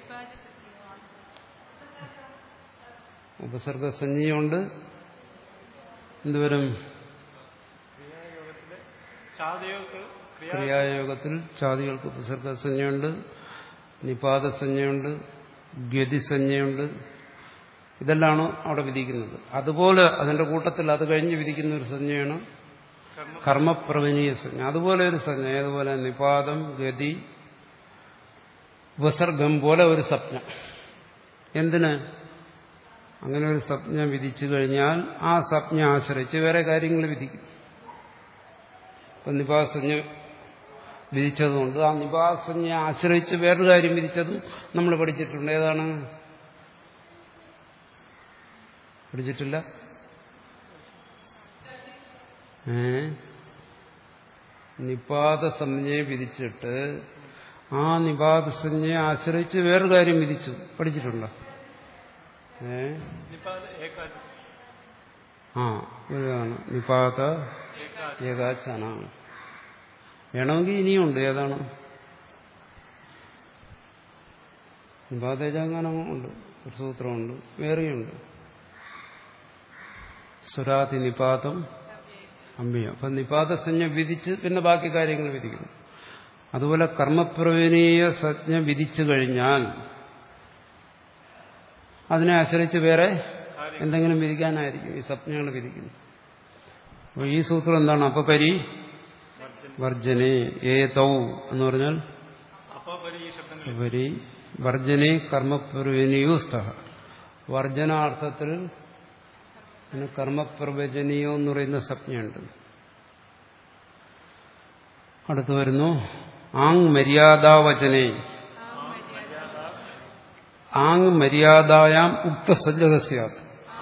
ഉപസർഗ സംജ്ഞയുണ്ട് എന്തുവരും ക്രിയായോഗത്തിലെ ചാതയോക്ക് ക്രിയാ ക്രിയായോഗത്തിൽ ചാതികൾക്ക് ഉപസർഗ സംജ്ഞയുണ്ട് നിപാത സംജ്ഞയുണ്ട് ഗതിസഞ്ജയുണ്ട് ഇതെല്ലാമാണ് അവിടെ വിധിക്കുന്നത് അതുപോലെ അതിന്റെ കൂട്ടത്തിൽ അത് കഴിഞ്ഞ് വിധിക്കുന്ന ഒരു സംജ്ഞയാണ് കർമ്മ കർമ്മപ്രവനീയ സംജ്ഞ അതുപോലെ ഒരു സംജ്ഞ ഏതുപോലെ നിപാതം ഗതി ഉപസർഗം പോലെ ഒരു സ്വപ്ന എന്തിന് അങ്ങനെ ഒരു സ്വപ്ന വിധിച്ചു കഴിഞ്ഞാൽ ആ സ്വപ്ന ആശ്രയിച്ച് വേറെ കാര്യങ്ങൾ വിധിക്കും ഇപ്പൊ നിപാസഞ്ജ വിധിച്ചതുകൊണ്ട് ആ നിപാസഞ്ജ ആശ്രയിച്ച് വേറൊരു കാര്യം വിധിച്ചതും നമ്മൾ പഠിച്ചിട്ടുണ്ട് ഏതാണ് പഠിച്ചിട്ടില്ല ഏ നിപാത സംജ്ഞയെ വിധിച്ചിട്ട് ആ നിപാത സംജ്ഞയെ ആശ്രയിച്ച് വേറൊരു കാര്യം വിധിച്ചു പഠിച്ചിട്ടുണ്ടോ ഏ നിപാത ഏകാദി ആ ഇതാണ് നിപാത ഏകാദി ഏകാചന വേണമെങ്കിൽ ഇനിയുണ്ട് ഏതാണ് നിപാതേജാങ്ങാനം ഉണ്ട് ഒരു സൂത്രമുണ്ട് വേറെയുണ്ട് സുരാതി നിപാതം അമ്പിയ അപ്പൊ നിപാതസഞ്ജ വിധിച്ച് പിന്നെ ബാക്കി കാര്യങ്ങൾ വിധിക്കുന്നു അതുപോലെ കർമ്മപ്രവീണീയ സജ്ഞ വിധിച്ചു കഴിഞ്ഞാൽ അതിനെ ആശ്രയിച്ച് വേറെ കാര്യം എന്തെങ്കിലും വിധിക്കാനായിരിക്കും ഈ സ്വപ്നങ്ങൾ വിധിക്കുന്നു അപ്പോൾ ഈ സൂത്രം എന്താണ് അപ്പപരി വർജനെ ഏതൗ എന്ന് പറഞ്ഞാൽ അപ്പോപരി ഈ ശബ്ദങ്ങളിൽ ഉപരി വർജനെ കർമ്മപ്രവചനീയോസ്ത വർജനാർത്ഥത്തിൽ പിന്നെ കർമ്മപ്രവചനീയോ എന്ന് പറയുന്ന സംജ്ഞയുണ്ട് അടുത്ത് വരുന്നു ആങ് മര്യാദാവചനെ ആങ് മര്യാദായാം ഉക്തസജ്ജകസ്യാത്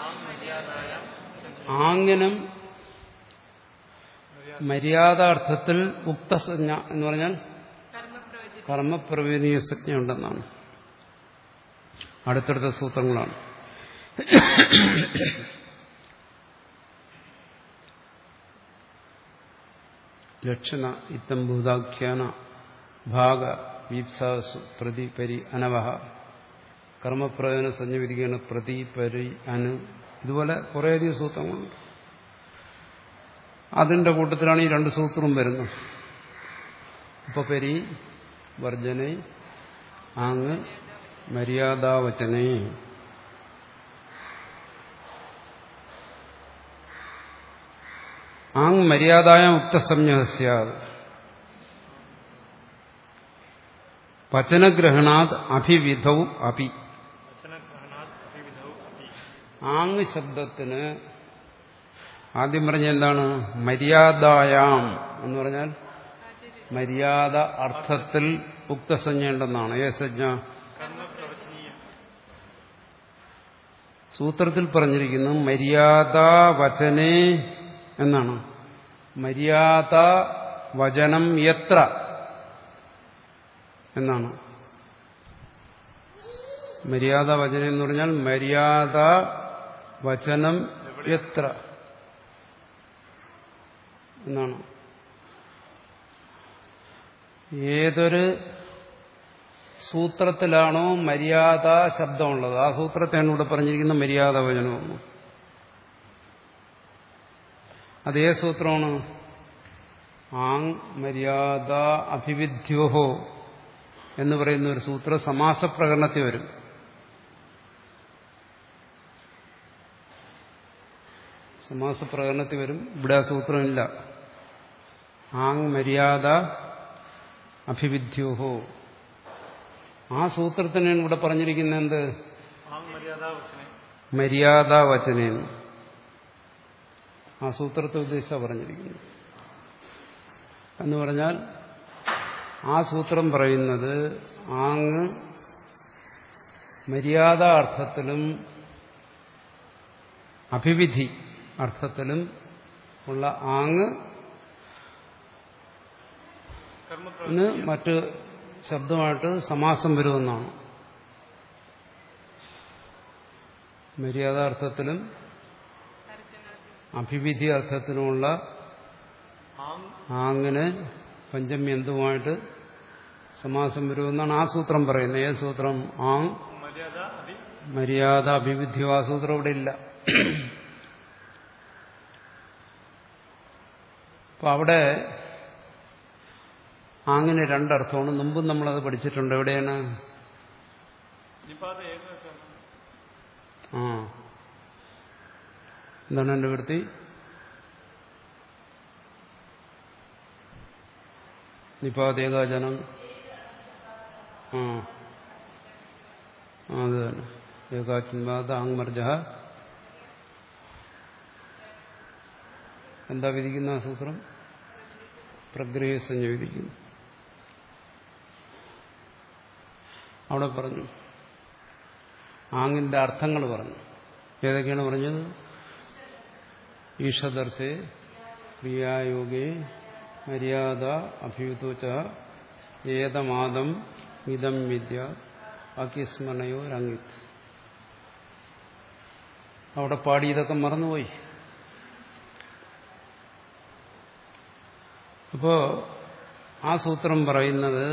ആങ്ങിനും മര്യാദാർത്ഥത്തിൽ ഉക്തസഞ്ജ എന്ന് പറഞ്ഞാൽ കർമ്മപ്രവീണീയ സംജ്ഞ ഉണ്ടെന്നാണ് അടുത്തടുത്ത സൂത്രങ്ങളാണ് ലക്ഷണ ഇത്തം ഭൂതാഖ്യാന ഭാഗ വീപ്സാസു പ്രതി പരി അനവഹ കർമ്മപ്രയോജന സംജ്ഞ വിധിക്കുകയാണ് പ്രതി പരി അനു ഇതുപോലെ കുറേയധികം സൂത്രങ്ങളുണ്ട് അതിന്റെ കൂട്ടത്തിലാണ് ഈ രണ്ട് സൂത്രവും വരുന്നത് ഉപപരി വർജനെ ആങ് മര്യാദാവചനെ ആങ് മര്യാദായ ഉക്തസംജ്ഞ വചനഗ്രഹണാത് അഭിവിധൗ അപി വചനഗ്രഹണാത് അഭിവിധൗ അപി ആങ് ശബ്ദത്തിന് ആദ്യം പറഞ്ഞ എന്താണ് മര്യാദായാം എന്ന് പറഞ്ഞാൽ മര്യാദ അർത്ഥത്തിൽ ഉക്തസഞ്ജയുണ്ടെന്നാണ് ഏ സജ്ഞ കർമ്മപ്രവചനീയം സൂത്രത്തിൽ പറഞ്ഞിരിക്കുന്നു മര്യാദ വചനേ എന്നാണ് മര്യാദ വചനം എത്ര എന്നാണ് മര്യാദ വചനം എന്ന് പറഞ്ഞാൽ മര്യാദ വചനം എത്ര എന്നാണ് ഏതൊരു സൂത്രത്തിലാണോ മര്യാദ ശബ്ദമുള്ളത് ആ സൂത്രത്തെയാണ് ഇവിടെ പറഞ്ഞിരിക്കുന്ന മര്യാദ വചനമെന്ന് അതേ സൂത്രമാണ് ആങ് മര്യാദ അഭിവിദ്യോഹോ എന്ന് പറയുന്ന ഒരു സൂത്രം സമാസപ്രകരണത്തിൽ വരും സമാസപ്രകരണത്തിൽ വരും ഇവിടെ ആ സൂത്രമില്ല ആങ് മര്യാദ അഭിവിദ്യോഹോ ആ സൂത്രത്തിനാണ് ഇവിടെ പറഞ്ഞിരിക്കുന്നത് എന്ത് ആങ് മര്യാദാ വചനെ മര്യാദ വചനേന്ന് ആ സൂത്രത്തെ ഉദ്ദേശിച്ച പറഞ്ഞിരിക്കുന്നു എന്ന് പറഞ്ഞാൽ ആ സൂത്രം പറയുന്നത് ആങ് മര്യാദ അർത്ഥത്തിലും അഭിവിധി അർത്ഥത്തിലും ഉള്ള ആങ് കർമ്മപ്രവചന ന്ന് മറ്റ് ശബ്ദമായിട്ട് സമാസം വരുമെന്നാണ് മര്യാദാർത്ഥത്തിലും അഭിവിധി അർത്ഥത്തിലുമുള്ള ആങ് ആങ്ങിന് പഞ്ചമി എന്തുമായിട്ട് സമാസം വരുമെന്നാണ് ആ സൂത്രം പറയുന്നത് ഏത് സൂത്രം ആങ് മര്യാദ അതി മര്യാദ അഭിവിദ്യോ ആ സൂത്രം ഇവിടെ ഇല്ല അപ്പൊ അവിടെ ആങ്ങിന് രണ്ടർത്ഥമാണ് മുമ്പും നമ്മളത് പഠിച്ചിട്ടുണ്ട് എവിടെയാണ് നിപാത ഏകവചനം ആ എന്താണ് എന്റെ വൃത്തി നിപാതേകാജനം ആ ആ, അത് തന്നെ ഏകാചിന്മാത ആങ്മർജ എന്താ വിധിക്കുന്ന ആ സൂത്രം പ്രഗ്രഹസഞ്ജ വിധിക്കുന്നു അവിടെ പറഞ്ഞു ആങ്ങിന്റെ അർത്ഥങ്ങൾ പറഞ്ഞു ഏതൊക്കെയാണ് പറഞ്ഞത് ഈഷദർത്ഥേ ക്രിയായോഗേ മര്യാദ അഭിയുതോച്ച ഏതമാദം ഇതം വിദ്യ വാക്യസ്മരണയോ രംഗിത്ത് അവിടെ പാടി ഇതൊക്കെ മറന്നുപോയി അപ്പോ ആ സൂത്രം പറയുന്നത്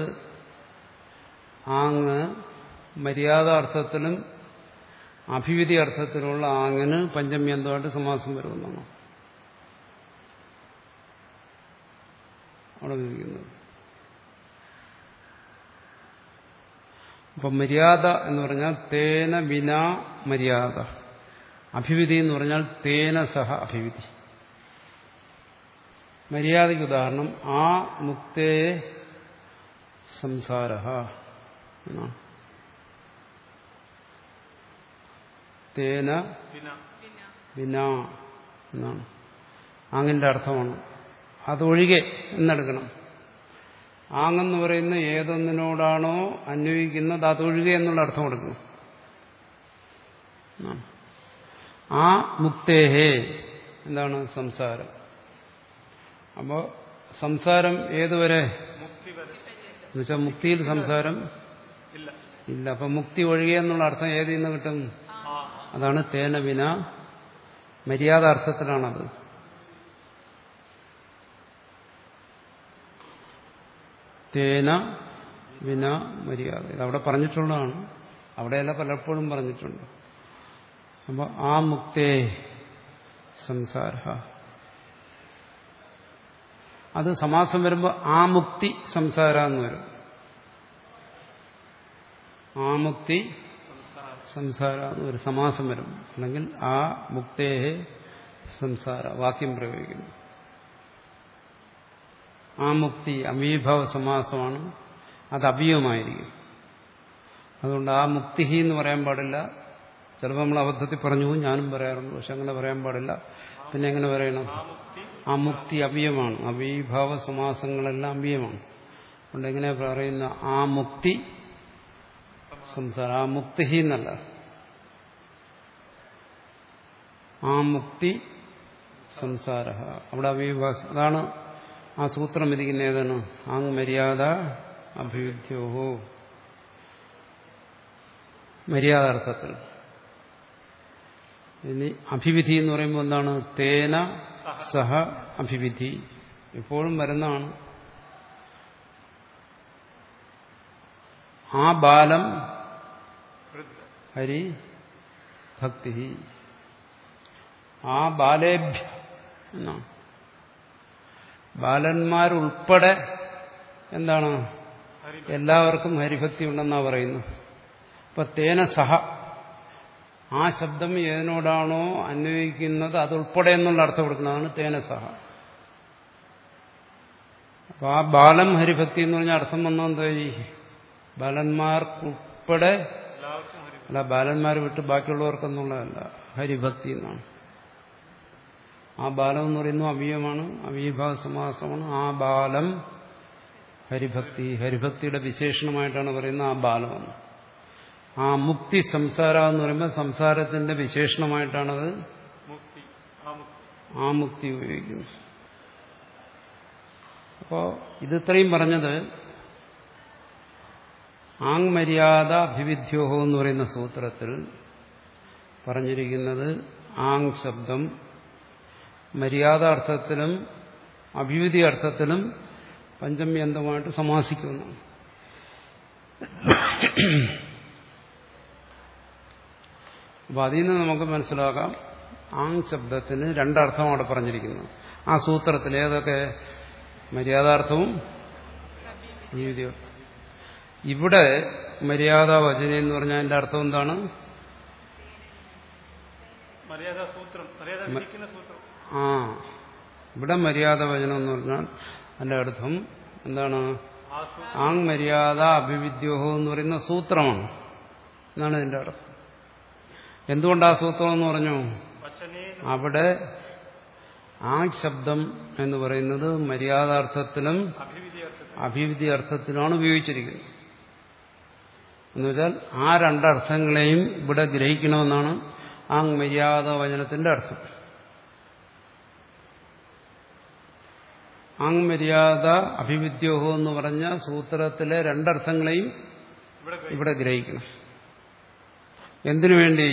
ആങ് മര്യാദാർത്ഥത്തിലും അഭിവിധി അർത്ഥത്തിലുള്ള ആങ്ങിന് പഞ്ചമ്യന്തമായിട്ട് സമാസം വരുമെന്നാണ് അവിടെ വിധിക്കുന്നത് അപ്പൊ മര്യാദ എന്ന് പറഞ്ഞാൽ തേന വിന മര്യാദ അഭിവിധി എന്ന് പറഞ്ഞാൽ തേന സഹ അഭിവിധി മര്യാദയ്ക്ക് ഉദാഹരണം ആ മുക്തേ സംസാര എന്നാണ് തേന വിന വിന എന്നാണ് ആങ്ങിന്റെ അർത്ഥമാണ് അതൊഴികെ എന്നെടുക്കണം ആങ്ങെന്ന് പറയുന്ന ഏതൊന്നിനോടാണോ അന്വയിക്കുന്നത് അതൊഴികെ എന്നുള്ള അർത്ഥം കൊടുക്കണം ആ. ആ മുക്തേഹേ എന്താണ് സംസാരം അപ്പോ സംസാരം ഏതുവരെ മുക്തി വരെ എന്നുവെച്ചാൽ മുക്തിയിൽ സംസാരം ഇല്ല ഇല്ല അപ്പൊ മുക്തി ഒഴികെ എന്നുള്ള അർത്ഥം ഏതിൽ നിന്ന് കിട്ടും ആ അതാണ് തേന വിന മര്യാദാർത്ഥത്തിലാണത് തേന വിന മര്യാദ ഇത് അവിടെ പറഞ്ഞിട്ടുള്ളതാണ് അവിടെയല്ല പലപ്പോഴും പറഞ്ഞിട്ടുണ്ട് അപ്പോൾ ആ മുക്തേ സംസാര അത് സമാസം വരുമ്പോൾ ആ മുക്തി സംസാര എന്ന് വരും ആ മുക്തി സംസാര എന്ന് ഒരു സമാസം വരും അല്ലെങ്കിൽ ആ മുക്തേ സംസാര വാക്യം പ്രയോഗിക്കുന്നു ആ മുക്തി അമീഭവ സമാസമാണ് അത് അവ്യയമായിരിക്കും അതുകൊണ്ട് ആ മുക്തിഹി എന്ന് പറയാൻ പാടില്ല ചിലപ്പോൾ നമ്മൾ അബദ്ധത്തിൽ പറഞ്ഞു പോകും ഞാനും പറയാറുണ്ട് പക്ഷെ അങ്ങനെ പറയാൻ പാടില്ല പിന്നെ എങ്ങനെ പറയണം ആ മുക്തി ആ മുക്തി അവ്യമാണ് അവീഭാവ സമാസങ്ങളെല്ലാം അവ്യമാണ് അതുകൊണ്ട് എങ്ങനെ പറയുന്ന ആ മുക്തി സംസാരം ആ മുക്തിഹി എന്നല്ല ആ മുക്തി സംസാര അവിടെ അവീഭാസ അതാണ് ആ സൂത്രം ഇരിക്കുന്ന ഏതാണ് ആങ് മര്യാദ അഭിവൃദ്ധ്യോഹോ മര്യാദാർത്ഥത്തിൽ ഇനി അഭിവിധി എന്ന് പറയുമ്പോൾ എന്താണ് തേന സഹ അഭിവിധി എപ്പോഴും വരുന്നതാണ് ആ ബാലം വൃദ്ധ ഹരി ഭക്തി ആ ബാലേഭ്യ എന്നാണ് ബാലന്മാരുൾപ്പെടെ എന്താണ് ഹരി എല്ലാവർക്കും ഹരിഭക്തി ഉണ്ടെന്നാ പറയുന്നു അപ്പൊ തേന സഹ ആ ശബ്ദം ഏതിനോടാണോ അന്വയിക്കുന്നത് അതുൾപ്പെടെ എന്നുള്ള അർത്ഥം കൊടുക്കുന്നതാണ് തേന സഹ അപ്പൊ ആ ബാലം ഹരിഭക്തി എന്ന് പറഞ്ഞ അർത്ഥം വന്നാൽ എന്തായി ബാലന്മാർക്കുൾപ്പെടെ എല്ലാവർക്കും ഹരി അല്ല ബാലന്മാർ വിട്ട് ബാക്കിയുള്ളവർക്കെന്നുള്ളതല്ല ഹരിഭക്തി എന്നാണ് ആ ബാലം എന്ന് പറയുന്നത് അവ്യയമാണ് അവ്യഭാവ സമാസമാണ് ആ ബാലം ഹരിഭക്തി ഹരിഭക്തിയുടെ വിശേഷണമായിട്ടാണ് പറയുന്നത് ആ ബാലമെന്ന് ആ മുക്തി സംസാരം എന്ന് പറയുമ്പോൾ സംസാരത്തിന്റെ വിശേഷണമായിട്ടാണത് മുക്തി ആ മുക്തി ആ മുക്തി ഉപയോഗിക്കുന്നത് അപ്പോ ഇത് ഇത്രയും പറഞ്ഞത് ആങ് മര്യാദ അഭിവിദ്യോഹോ എന്ന് പറയുന്ന സൂത്രത്തിൽ പറഞ്ഞിരിക്കുന്നത് ആങ് ശബ്ദം മര്യാദാർത്ഥത്തിലും അഭിവിധി അർത്ഥത്തിലും പഞ്ചമ്യന്തമായിട്ട് സമാസിക്കുന്നു അപ്പൊ അതിൽ നിന്ന് നമുക്ക് മനസ്സിലാക്കാം ആങ് ശബ്ദത്തിന് രണ്ടർത്ഥം അവിടെ പറഞ്ഞിരിക്കുന്നു ആ സൂത്രത്തിൽ ഏതൊക്കെ മര്യാദാർത്ഥവും അഭിവിധിയർത്ഥം ഇവിടെ മര്യാദ വചന എന്ന് പറഞ്ഞാൽ അതിന്റെ അർത്ഥം എന്താണ് മര്യാദ സൂത്രം മര്യാദ വിധിക്കുന്ന സൂത്രം ആ ഇവിടെ മര്യാദ വചനം എന്ന് പറഞ്ഞാൽ അതിന്റെ അർത്ഥം എന്താണ് ആ സൂത്രം ആങ് മര്യാദ അഭിവിദ്യോഹോ എന്ന് പറയുന്ന സൂത്രമാണ് എന്നാണ് ഇതിന്റെ അർത്ഥം എന്തുകൊണ്ട് ആ സൂത്രം എന്ന് പറഞ്ഞു വചനേ അവിടെ ആ ശബ്ദം എന്ന് പറയുന്നത് മര്യാദാർത്ഥത്തിലും അഭിവിധി അർത്ഥത്തിൽ അഭിവിധി അർത്ഥത്തിലാണ് ഉപയോഗിച്ചിരിക്കുന്നത് എന്നുവെച്ചാൽ ആ രണ്ടർത്ഥങ്ങളെയും ഇവിടെ ഗ്രഹിക്കണമെന്നാണ് ആ മര്യാദ വചനത്തിന്റെ അർത്ഥം ആങ് മര്യാദ അഭിവിദ്യോഹോ എന്ന് പറഞ്ഞ സൂത്രത്തിലെ രണ്ടർത്ഥങ്ങളെയും ഇവിടെ ഇവിടെ ഗ്രഹിക്കണം എന്തിനു വേണ്ടി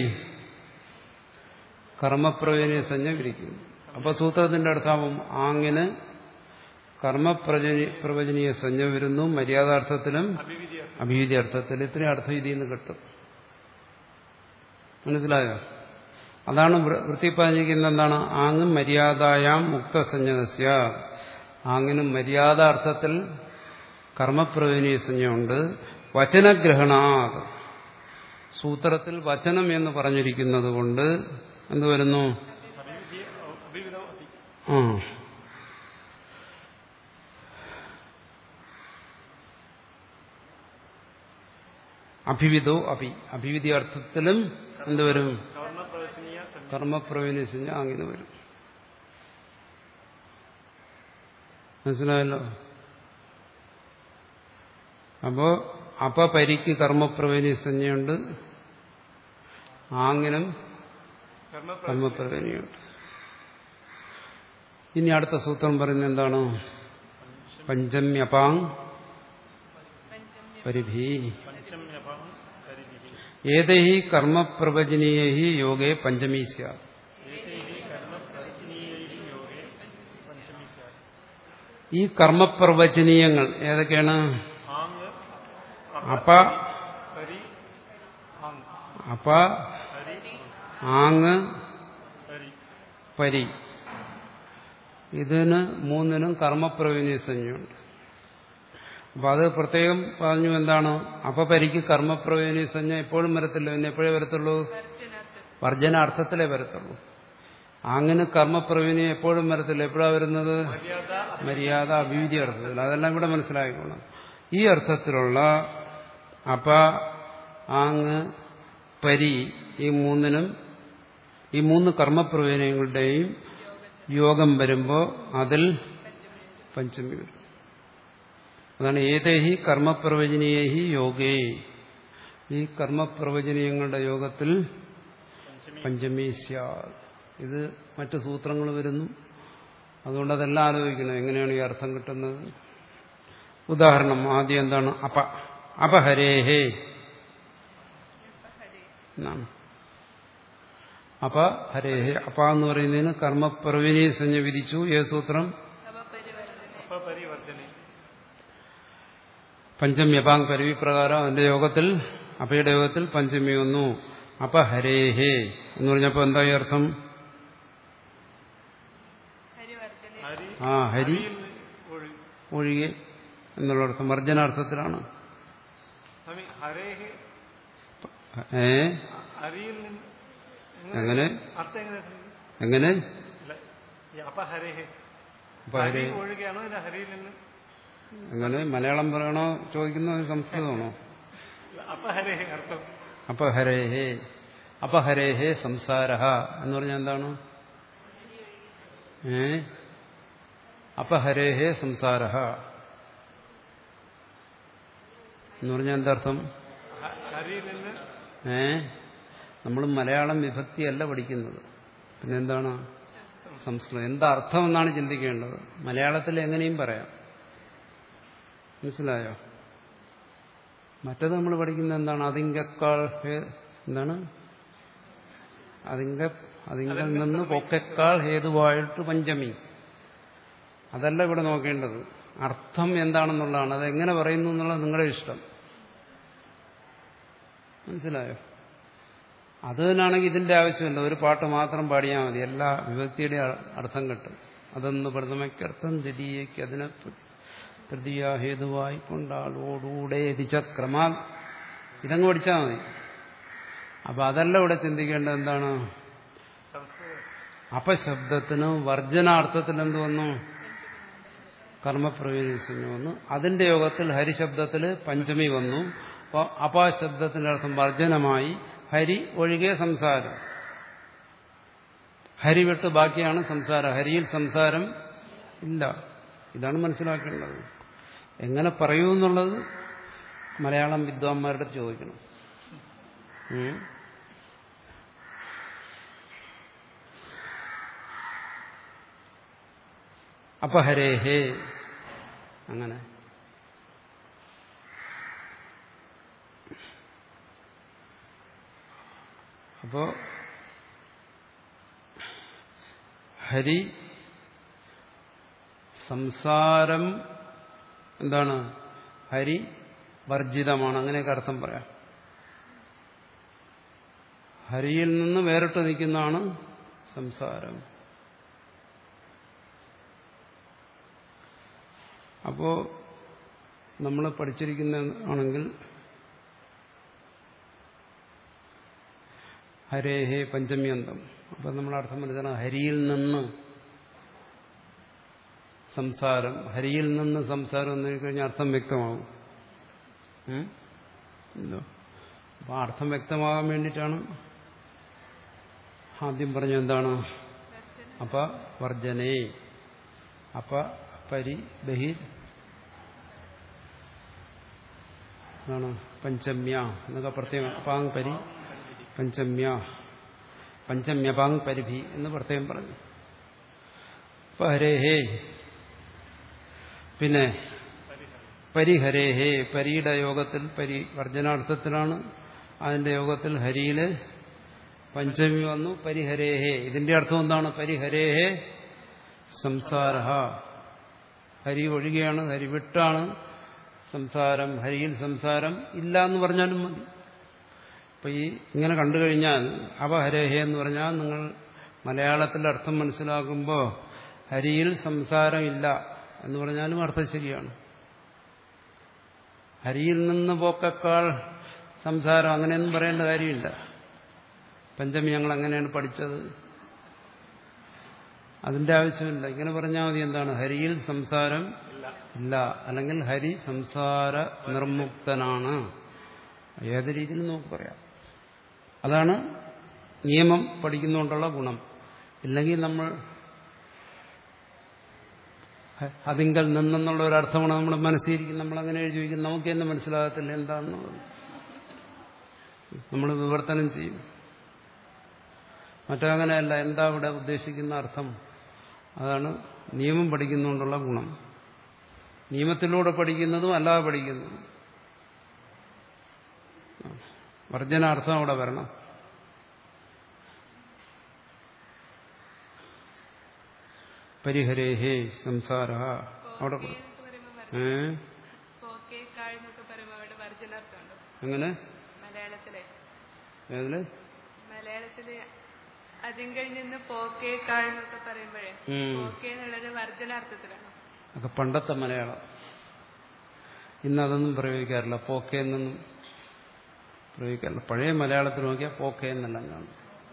കർമ്മപ്രയോജന സഞ്ജ വിരിക്കുന്നു അപ്പൊ സൂത്രത്തിന്റെ അർത്ഥാവും ആങ്ങിന് കർമ്മപ്രജനി പ്രവചനീയ സഞ്ജ വരുന്നു മര്യാദാർത്ഥത്തിലും അഭിവിധി അർത്ഥം അഭീതി അർത്ഥത്തിൽ ഇത്രയും അർത്ഥം ഇതിൽ നിന്ന് കിട്ടും മനസ്സിലായോ അതാണ് വൃ- വൃത്തിപ്പതിഞ്ഞിരിക്കുന്നത് എന്താണ് ആങ്ങും മര്യാദായാം മുക്തസഞ്ജകസ്യ ആങ്ങിനും മര്യാദാർത്ഥത്തിൽ കർമ്മപ്രവചനീയ സഞ്ജയുണ്ട് വചനഗ്രഹണാത് സൂത്രത്തിൽ വചനം എന്ന് പറഞ്ഞിരിക്കുന്നത് കൊണ്ട് എന്ത് വരുന്നു അഭിവിധി അഭിവിധം അഭി ആ അഭിവിധോ അഭി അഭിവിധി അർത്ഥത്തിലും എന്തുവരും കവർണ പ്രവചനീയ സഞ്ജ കർമ്മപ്രവചനിച്ച് അങ്ങനെ വരും മനസ്സിലായല്ലോ അപ്പോ അപപരിക്ക് കർമ്മപ്രവചനി സഞ്ജയുണ്ട് ആങ്ങിനും കർമ്മ കർമ്മപ്രവചനിയുണ്ട് ഇനി അടുത്ത സൂത്രം പറയുന്നത് എന്താണ് പഞ്ചമ്യപാങ് പരിഭി പഞ്ചമ്യഭാവം കരിവിധി ഏതൈ കർമ്മപ്രവചനീയ യോഗേ പഞ്ചമീ സ്യാത് ഈ കർമ്മപ്രവചനീയങ്ങൾ ഏതൊക്കെയാണ് ആങ് അപ ഹരി ആങ് അപ ഹരി ആങ് ഹരി പരി ഇതിന് മൂന്നിനും കർമ്മപ്രവചനീയ സംജ്ഞയുണ്ട് അപ്പൊ അത് പ്രത്യേകം പറഞ്ഞു എന്താണ് അപപരിക്ക് കർമ്മപ്രവചനീയ സംജ്ഞ എപ്പോഴും വരത്തില്ല പിന്നെ എപ്പോഴേ വരത്തുള്ളൂ വർജനത്ത് വർജനാർത്ഥത്തിലേ വരത്തുള്ളൂ അങ്ങനെ കർമ്മപ്രവീണി എപ്പോഴും വരത്തില്ല എപ്പോഴാണ് വരുന്നത് മര്യാദ മര്യാദ അഭീതി അർത്ഥത്തിൽ അതെല്ലാം ഇവിടെ മനസ്സിലാക്കിക്കോണം ഈ അർത്ഥത്തിലുള്ള അപ ആങ് പരി ഈ മൂന്നിനും ഈ മൂന്ന് കർമ്മപ്രവചനങ്ങളുടെയും യോഗം വരുമ്പോൾ അതിൽ പഞ്ചമി വരും അതാണ് ഏതേഹി കർമ്മപ്രവചനീയഹി യോഗേ ഈ കർമ്മപ്രവചനീയങ്ങളുടെ യോഗത്തിൽ പഞ്ചമി സ്യാദ് ഇത് മറ്റു സൂത്രങ്ങൾ വരുന്നു അതുകൊണ്ട് അതെല്ലാം ആലോചിക്കണം എങ്ങനെയാണ് ഈ അർത്ഥം കിട്ടുന്നത് ഉദാഹരണം ആദ്യം എന്താണ് അപ അപഹരേഹേ എന്നാണ് അപ ഹരേഹേ അപ എന്ന് പറയുന്നതിന് കർമ്മപ്രവിനെ സഞ്ജ വിധിച്ചു ഏ സൂത്രം അപപരിവർത്തനെ അപപരിവർജനെ പഞ്ചമ്യപാങ് പരവി പ്രകാരം അതിന്റെ യോഗത്തിൽ അപയുടെ യോഗത്തിൽ പഞ്ചമി വന്നു അപഹരേഹേ എന്ന് പറഞ്ഞപ്പോ എന്താ ഈ അർത്ഥം ഹരിവർത്തനെ ഹരി ആ ഹരി ഹരിയിൽ നിന്ന് ഒഴി ഒഴികെ എന്നുള്ള അർത്ഥം വർജനാർത്ഥത്തിലാണ് സ്വാമി ഹരേഹ് ഏ ഹരിയിൽ നിന്ന് എങ്ങനെ അർത്ഥം എങ്ങനെ സ്വാമി? എങ്ങനെ ഇല്ല, ഈ അപഹരേഹ് അപഹരേ ഹരി ഒഴുകയാണോ ഇല്ല ഹരിയിൽ നിന്ന് എങ്ങനെ മലയാളം പറയണോ ചോദിക്കുന്നത് സംസ്കൃതമാണോ ഇല്ല, അപഹരേഹ് അർത്ഥം അപഹരേഹേ അപഹരേഹേ സംസാര എന്ന് പറഞ്ഞാൽ എന്താണ് ഏ അപഹരേഹേ സംസാര എന്ന് പറഞ്ഞാൽ എന്താർത്ഥം ഹ- ഹരിയിൽ നിന്ന് ഏ നമ്മൾ മലയാളം വിഭക്തിയല്ല പഠിക്കുന്നത് പിന്നെന്താണ് സംസ്കൃതം എന്താ അർത്ഥം എന്നാണ് ചിന്തിക്കേണ്ടത് മലയാളത്തിൽ എങ്ങനെയും പറയാം മനസ്സിലായോ മറ്റത് നമ്മൾ പഠിക്കുന്നത് എന്താണ് അതിങ്കക്കാൾ ഹേ- എന്താണ് അതിങ്ക അതിങ്കൽ നിന്ന് പൊക്കക്കാൾ ഹേതുവായിട്ട് പഞ്ചമി അതല്ല ഇവിടെ നോക്കേണ്ടത് അർത്ഥം എന്താണെന്നുള്ളതാണ് അത് എങ്ങനെ പറയുന്നു എന്നുള്ളത് നിങ്ങളുടെ ഇഷ്ടം മനസ്സിലായോ അത് തന്നെയാണെങ്കിൽ ഇതിന്റെ ആവശ്യമില്ല ഒരു പാട്ട് മാത്രം പാടിയാൽ മതി എല്ലാ വിഭക്തിയുടെ അ- അർത്ഥം കിട്ടും അതൊന്ന് പ്രഥമയ്ക്കർത്ഥം ദ്വിതീയയ്ക്ക് അതിനെ പ്ര- തൃതീയ ഹേതുവായി കൊണ്ടാളോടൂടെ ദിചക്രമാ ഇതങ്ങ് പഠിച്ചാൽ മതി അപ്പൊ അതല്ല ഇവിടെ ചിന്തിക്കേണ്ടത് എന്താണ് സംസ്കൃതം അപശബ്ദത്തിന് വർജനാർത്ഥത്തിൽ എന്ത് വന്നു കർമ്മപ്രവേശിച്ചു വന്നു അതിന്റെ യോഗത്തിൽ ഹരിശബ്ദത്തിൽ പഞ്ചമി വന്നു അപ്പോൾ അപാശബ്ദത്തിന്റെ അർത്ഥം വർജനമായി ഹരി ഒഴികെ സംസാരം ഹരി വിട്ട് ബാക്കിയാണ് സംസാരം ഹരിയിൽ സംസാരം ഇല്ല ഇതാണ് മനസ്സിലാക്കേണ്ടത് എങ്ങനെ പറയൂ എന്നുള്ളത് മലയാളം വിദ്വാൻമാരുടെ അടുത്ത് ചോദിക്കണം ഉം. അപഹരേഹേ അങ്ങനെ അപ്പോ ഹരി സംസാരം എന്താണ് ഹരി വർജിതമാണ് അങ്ങനെയൊക്കെ അർത്ഥം പറയാം ഹരിയിൽ നിന്ന് വേറിട്ട് നിൽക്കുന്നതാണ് സംസാരം അപ്പോ നമ്മൾ പഠിച്ചിരിക്കുന്ന ആണെങ്കിൽ ഹരേഹേ പഞ്ചമ്യന്തം അപ്പൊ നമ്മൾ അർത്ഥം മനസ്സിലാണ് ഹരിയിൽ നിന്ന് സംസാരം ഹരിയിൽ നിന്ന് സംസാരം എന്ന് കഴിഞ്ഞാൽ അർത്ഥം വ്യക്തമാവും ഉം? ഇല്ലോ. അപ്പൊ ആ അർത്ഥം വ്യക്തമാകാൻ വേണ്ടിയിട്ടാണ് ആദ്യം പറഞ്ഞ എന്താണ് അപ്പ വർജനേ അപ്പ പരി ബഹി ആണ് പഞ്ചമ്യ എന്നൊക്കെ പ്രത്യേകം അപ്പാങ് പരി പഞ്ചമ്യ പഞ്ചമ്യപാങ് പരിഭി എന്ന് പ്രത്യേകം പറഞ്ഞു അപ്പൊ ഹരേഹേ പിന്നെ പരിഹരേഹേ പരിയുടെ യോഗത്തിൽ പരി വർജനാർത്ഥത്തിലാണ് അതിന്റെ യോഗത്തിൽ ഹരിയില് പഞ്ചമി വന്നു പരിഹരേഹേ ഇതിന്റെ അർത്ഥം എന്താണ് പരിഹരേഹേ സംസാര ഹരി ഒഴികെയാണ് ഹരി വിട്ടാണ് സംസാരം ഹരിയിൽ സംസാരം ഇല്ല എന്ന് പറഞ്ഞാലും മതി അപ്പൊ ഈ ഇങ്ങനെ കണ്ടു കഴിഞ്ഞാൽ അപഹരേഹേ എന്ന് പറഞ്ഞാൽ നിങ്ങൾ മലയാളത്തിൽ അർത്ഥം മനസ്സിലാക്കുമ്പോൾ ഹരിയിൽ സംസാരം ഇല്ല എന്ന് പറഞ്ഞാലും അർത്ഥം ശരിയാണ് ഹരിയിൽ നിന്ന് പോക്കക്കാൾ സംസാരം അങ്ങനെയൊന്നും പറയേണ്ട കാര്യമില്ല പഞ്ചമി ഞങ്ങൾ അങ്ങനെയാണ് പഠിച്ചത് അതിന്റെ ആവശ്യമില്ല ഇങ്ങനെ പറഞ്ഞാൽ മതി എന്താണ് ഹരിയിൽ സംസാരം ഇല്ല ഇല്ല അല്ലെങ്കിൽ ഹരി സംസാര നിർമുക്തനാണ് ഏത് രീതിയിൽ നമുക്ക് പറയാം അതാണ് നിയമം പഠിക്കുന്നുകൊണ്ടുള്ള ഗുണം ഇല്ലെങ്കിൽ നമ്മൾ ഹ- അതിങ്കൽ നിന്നെന്നുള്ള ഒരു അർത്ഥമാണ് നമ്മുടെ മനസ്സിലിരിക്കും നമ്മൾ അങ്ങനെ എഴുതി വയ്ക്കും നമുക്ക് തന്നെ മനസ്സിലാകത്തില്ല എന്താണെന്നുള്ളത് നമ്മൾ വിവർത്തനം ചെയ്യും മറ്റങ്ങനെയല്ല എന്താ ഇവിടെ ഉദ്ദേശിക്കുന്ന അർത്ഥം അതാണ് നിയമം പഠിക്കുന്നുകൊണ്ടുള്ള ഗുണം നിയമത്തിലൂടെ പഠിക്കുന്നതും അല്ലാതെ പഠിക്കുന്നതും വർജനാർത്ഥം അവിടെ വരണം പരിഹരേഹേ സംസാര അവിടെ പോക്കെ കൊടു- എന്നൊക്കെ പറയുമ്പോ വർ- ഏ പോക്കെ കാൾ എന്നൊക്കെ പറയുമ്പോ അവിടെ വർജനാർത്ഥമുണ്ടോ എങ്ങനെ മലയാളത്തിലെ ഏതില് മലയാളത്തില് അതും കഴിഞ്ഞ് പോക്കെ കാൾ എന്നൊക്കെ പറയുമ്പോഴേ ഉം. പോക്കെ എന്നുള്ളത് വർജനാർത്ഥത്തിലാണ് ഒക്കെ പണ്ടത്തെ മലയാളം ഇന്നതൊന്നും പ്രയോഗിക്കാറില്ല പോക്കെ എന്നൊന്നും പ്രയോഗിക്കാറില്ല പഴയ മലയാളത്തിൽ നോക്കിയാൽ പോക്കെ എന്നെല്ലാം കാണും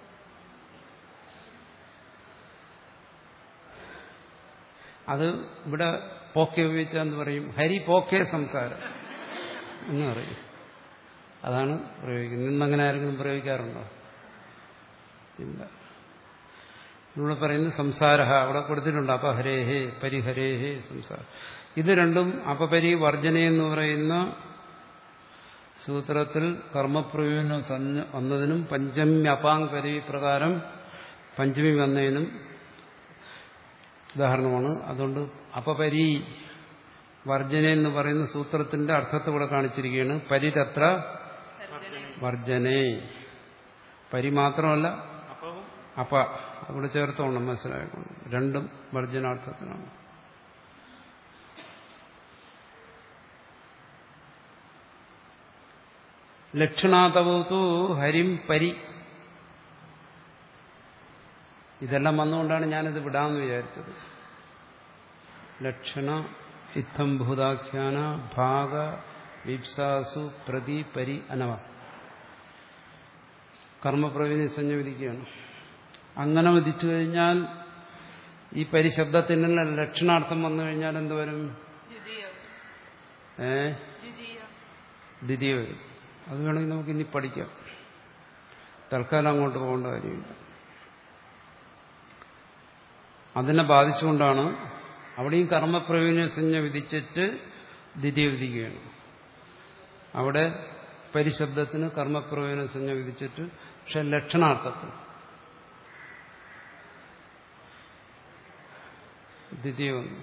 അത് ഇവിടെ പോക്കെ ഉപയോഗിച്ചാന്ന് പറയും ഹരി പോക്കെ സംസാരം എന്ന് പറയും അതാണ് പ്രയോഗിക്കുന്നത് ഇന്നങ്ങനെ ആരെങ്കിലും പ്രയോഗിക്കാറുണ്ടോ ഇല്ല ഇവിടെ പറയുന്നത് സംസാര അവിടെ കൊടുത്തിട്ടുണ്ട് അപഹരേഹേ പരിഹരേഹേ സംസാരം ഇത് രണ്ടും അപപരി വർജന എന്ന് പറയുന്ന സൂത്രത്തിൽ കർമ്മപ്രയോജനം സഞ്ജ- വന്നതിനും പഞ്ചമി അപാങ് പരി പ്രകാരം പഞ്ചമി വന്നതിനും ഉദാഹരണമാണ് അതുകൊണ്ട് അപപരി വർജന എന്ന് പറയുന്ന സൂത്രത്തിന്റെ അർത്ഥത്തെ ഇവിടെ കാണിച്ചിരിക്കുകയാണ് പരിതത്ര വർജനേ പരി മാത്രമല്ല അപ്പവും അപ്പ അവിടെ ചേർത്തോണം മനസ്സിലായിക്കൊണ്ട് രണ്ടും വർജനാർത്ഥത്തിനാണ് ലക്ഷണാതവത്തു ഹരിം പരി ഇതെല്ലാം വന്നുകൊണ്ടാണ് ഞാനിത് വിടാമെന്ന് വിചാരിച്ചത് ലക്ഷണ ഇത്തം ഭൂതാഖ്യാന ഭാഗ വിപ്സാസു പ്രതി പരി അനവ കർമ്മപ്രവിനെ സഞ്ജ വിധിക്കുകയാണ് അങ്ങനെ വിധിച്ചു കഴിഞ്ഞാൽ ഈ പരിശബ്ദത്തിന് ലക്ഷണാർത്ഥം വന്നു കഴിഞ്ഞാൽ എന്തുവരും ദ്വിതീയോ ഏ ദ്വിതീയോ ദ്വിതീയ വരും അത് വേണമെങ്കിൽ നമുക്ക് ഇനി പഠിക്കാം തൽക്കാലം അങ്ങോട്ട് പോകേണ്ട കാര്യമില്ല അതിനെ ബാധിച്ചുകൊണ്ടാണ് അവിടെയും കർമ്മപ്രയോജനസഞ്ജ വിധിച്ചിട്ട് ദ്വിതീയ വിധിക്കുകയാണ് അവിടെ പരിശബ്ദത്തിന് കർമ്മപ്രയോജനസഞ്ജ വിധിച്ചിട്ട് പക്ഷെ ലക്ഷണാർത്ഥത്തിൽ ദ്വിതീയ വന്നു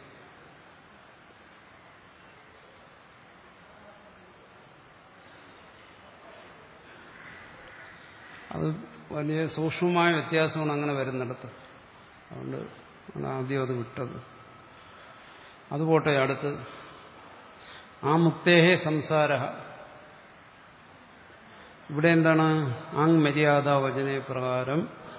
അത് വലിയ സൂക്ഷ്മമായ വ്യത്യാസമാണ് അങ്ങനെ വരുന്നിടത്ത് അതുകൊണ്ട് ആണ് ആദ്യം അത് വിട്ടത് അത് പോട്ടെ അടുത്ത് ആ മുക്തേഹേ സംസാര ഇവിടെ എന്താണ് ആങ് മര്യാദ വചന പ്രകാരം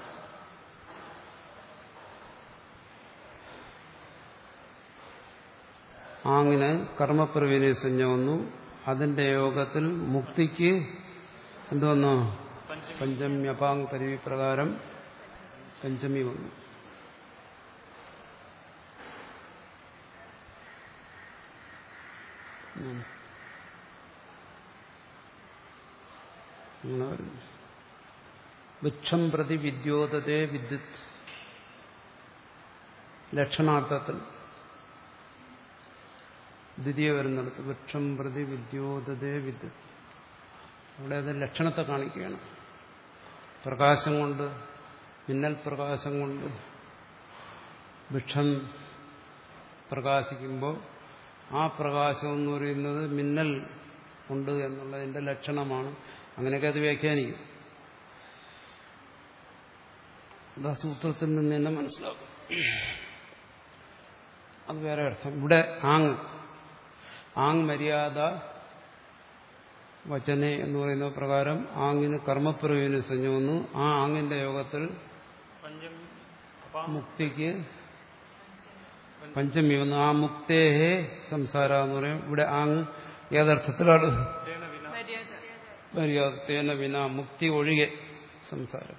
ആങ്ങിന് കർമ്മപ്രവീനെ സഞ്ജ വന്നു അതിന്റെ യോഗത്തിൽ മുക്തിക്ക് എന്തുവന്നു പഞ്ചമ്യപാങ് പരിവി പ്രകാരം പഞ്ചമി വന്നു ഉം. അങ്ങനെ വരുന്നു വൃക്ഷം പ്രതി വിദ്യോതതേ വിദ്യുത് ലക്ഷണാർത്ഥത്തിൽ ദ്വിതീയ വരുന്നിടത്ത് വൃക്ഷം പ്രതി വിദ്യോതതേ വിദ്യുത് അവിടെ അത് ലക്ഷണത്തെ കാണിക്കുകയാണ് പ്രകാശം കൊണ്ട് മിന്നൽ പ്രകാശം കൊണ്ട് വൃക്ഷം പ്രകാശിക്കുമ്പോൾ ആ പ്രകാശം എന്ന് പറയുന്നത് മിന്നൽ ഉണ്ട് എന്നുള്ളതിന്റെ ലക്ഷണമാണ് അങ്ങനെയൊക്കെ അത് വ്യാഖ്യാനിക്കും അത് ആ സൂത്രത്തിൽ നിന്ന് തന്നെ മനസ്സിലാക്കും അത് വേറെ അർത്ഥം ഇവിടെ ആങ് ആങ് മര്യാദ വചന എന്ന് പറയുന്ന പ്രകാരം ആങ്ങിന് കർമ്മപ്രയോജന സഞ്ജ വന്നു ആ ആങ്ങിന്റെ യോഗത്തിൽ പഞ്ചം അപ്പാം മുക്തിക്ക് പഞ്ചമി വന്നു ആ മുക്തേഹേ സംസാര എന്ന് പറയും ഇവിടെ ആങ് ഏതർത്ഥത്തിലാണ് തേന വിന മര്യാദ മര്യാദത്തേന വിന മുക്തി ഒഴികെ സംസാരം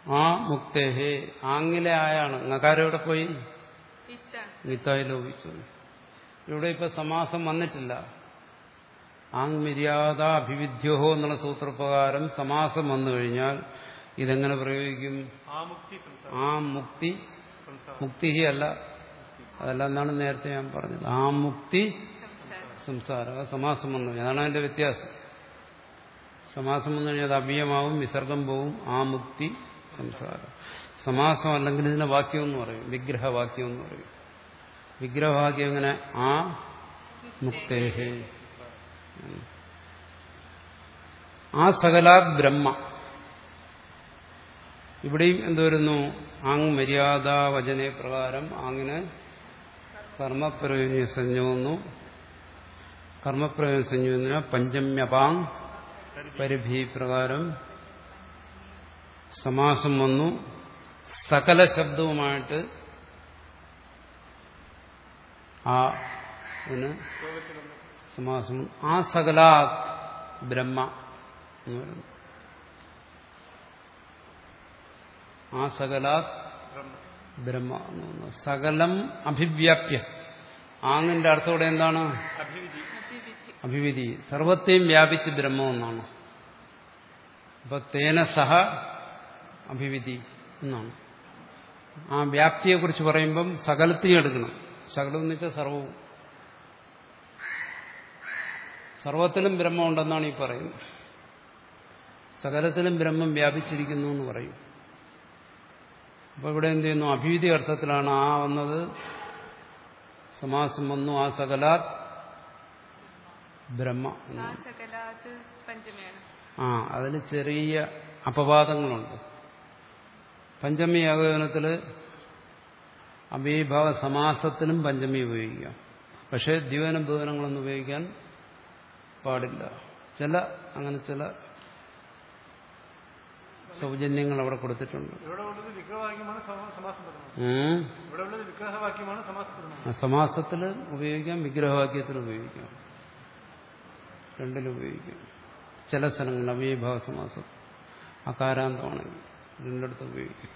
ആ മുക്തേഹേ ആങ്ങിലെ ആയാണ് അങ്ങക്കാരം എവിടെ പോയി ഇത്താണ് നിത്തായി ലോപിച്ചു ഇവിടെ ഇപ്പൊ സമാസം വന്നിട്ടില്ല ആങ് മര്യാദ അഭിവിദ്യോഹോ എന്നുള്ള സൂത്രപ്രകാരം സമാസം വന്നു കഴിഞ്ഞാൽ ഇതെങ്ങനെ പ്രയോഗിക്കും ആമുക്തി സംസാരം ആ മുക്തി സംസാരം മുക്തി അല്ല അതല്ല എന്നാണ് നേരത്തെ ഞാൻ പറഞ്ഞത് ആ മുക്തി സംസാരം സംസാരം അത് സമാസം വന്നു കഴിഞ്ഞാൽ. അതാണ് അതിന്റെ വ്യത്യാസം സമാസം വന്നു കഴിഞ്ഞാൽ അത് അവ്യയമാവും വിസർഗം പോവും ആ മുക്തി സംസാരം സമാസം അല്ലെങ്കിൽ ഇതിനെ വാക്യം എന്ന് പറയും വിഗ്രഹവാക്യം എന്ന് പറയും വിഗ്രഹവാക്യം എങ്ങനെ ആ മുക്തേഹേ ഉം. ആ സകലാത് ബ്രഹ്മ ഇവിടെയും എന്ത് വരുന്നു ആങ് മര്യാദ വചന പ്രകാരം ആങ്ങിന് കർമ്മപ്രയോജന സംജ്ഞമെന്നു കർമ്മപ്രയോജന സംജ്ഞ പഞ്ചമ്യപാങ് പരിഭി പ്രകാരം സമാസം വന്നു സകല ശബ്ദവുമായിട്ട് ആ ന് സമാസം ആ സകലാ ബ്രഹ്മ എന്ന് പറയുന്നു ആ സകലാത് ബ്രഹ്മ ബ്രഹ്മ എന്ന് പറയുന്നു സകലം അഭിവ്യാപ്യ ആങ്ങിന്റെ അർത്ഥം ഇവിടെ എന്താണ് അഭിവിധി അഭിവിധി അഭിവിധി സർവത്തെയും വ്യാപിച്ച് ബ്രഹ്മം എന്നാണ് അപ്പൊ തേന സഹ അഭിവിധി എന്നാണ് ആ വ്യാപ്തിയെക്കുറിച്ച് പറയുമ്പം സകലത്തെയും എടുക്കണം സകലം എന്ന് വെച്ചാൽ സർവവും സർവത്തിലും ബ്രഹ്മം ഉണ്ടെന്നാണ് ഈ പറയുന്നത് സകലത്തിലും ബ്രഹ്മം വ്യാപിച്ചിരിക്കുന്നു എന്ന് പറയും അപ്പൊ ഇവിടെ എന്ത് ചെയ്യുന്നു അഭിവിധി അർത്ഥത്തിലാണ് ആ വന്നത് സമാസം വന്നു ആ സകലാത് ബ്രഹ്മ ആ എന്നാണ് സകലാത് പഞ്ചമിയാണ് ആ അതിന് ചെറിയ അപവാദങ്ങളുണ്ട് പഞ്ചമി ഏകോപനത്തില് അമീഭാവ സമാസത്തിനും പഞ്ചമി ഉപയോഗിക്കാം പക്ഷേ ദ്വിവന ബഹുവനങ്ങളൊന്നും ഉപയോഗിക്കാൻ പാടില്ല ചില അങ്ങനെ ചില സൗജന്യങ്ങൾ അവിടെ കൊടുത്തിട്ടുണ്ട് ഇവിടെ ഉള്ളത് വിഗ്രഹവാക്യമാണ് സമ- സമാസപ്പെടുന്നത് ഉം. ഇവിടെ ഉള്ളത് വിഗ്രഹവാക്യമാണ് സമാസപ്പെടുന്നത് ആ സമാസത്തിൽ ഉപയോഗിക്കാം വിഗ്രഹവാക്യത്തിൽ ഉപയോഗിക്കാം രണ്ടിലും ഉപയോഗിക്കാം ചില സ്ഥലങ്ങളിൽ അവീഭാവ സമാസം അകാരാന്തമാണെങ്കിൽ രണ്ടിടത്തും ഉപയോഗിക്കും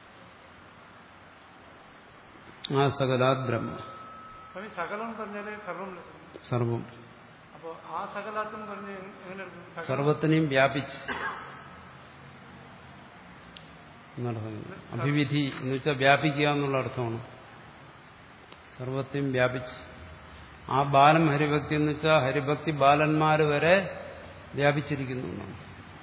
ആ സകലാത് ബ്രഹ്മ സ്വാമി സകലം പറഞ്ഞാല് സർവം സർവം അപ്പൊ ആ സകലാത്തും പറഞ്ഞ് എങ്ങനെ എടുക്കും സകലം സർവത്തിനെയും വ്യാപിച്ച് എന്നർത്ഥം അഭിവിധി എന്ന് വെച്ചാൽ വ്യാപിക്കുക എന്നുള്ള അർത്ഥമാണ് സർവത്തെയും വ്യാപിച്ച് ആ ബാലം ഹരിഭക്തി എന്ന് വെച്ചാൽ ഹരിഭക്തി ബാലന്മാർ വരെ വ്യാപിച്ചിരിക്കുന്നു എന്നാണ്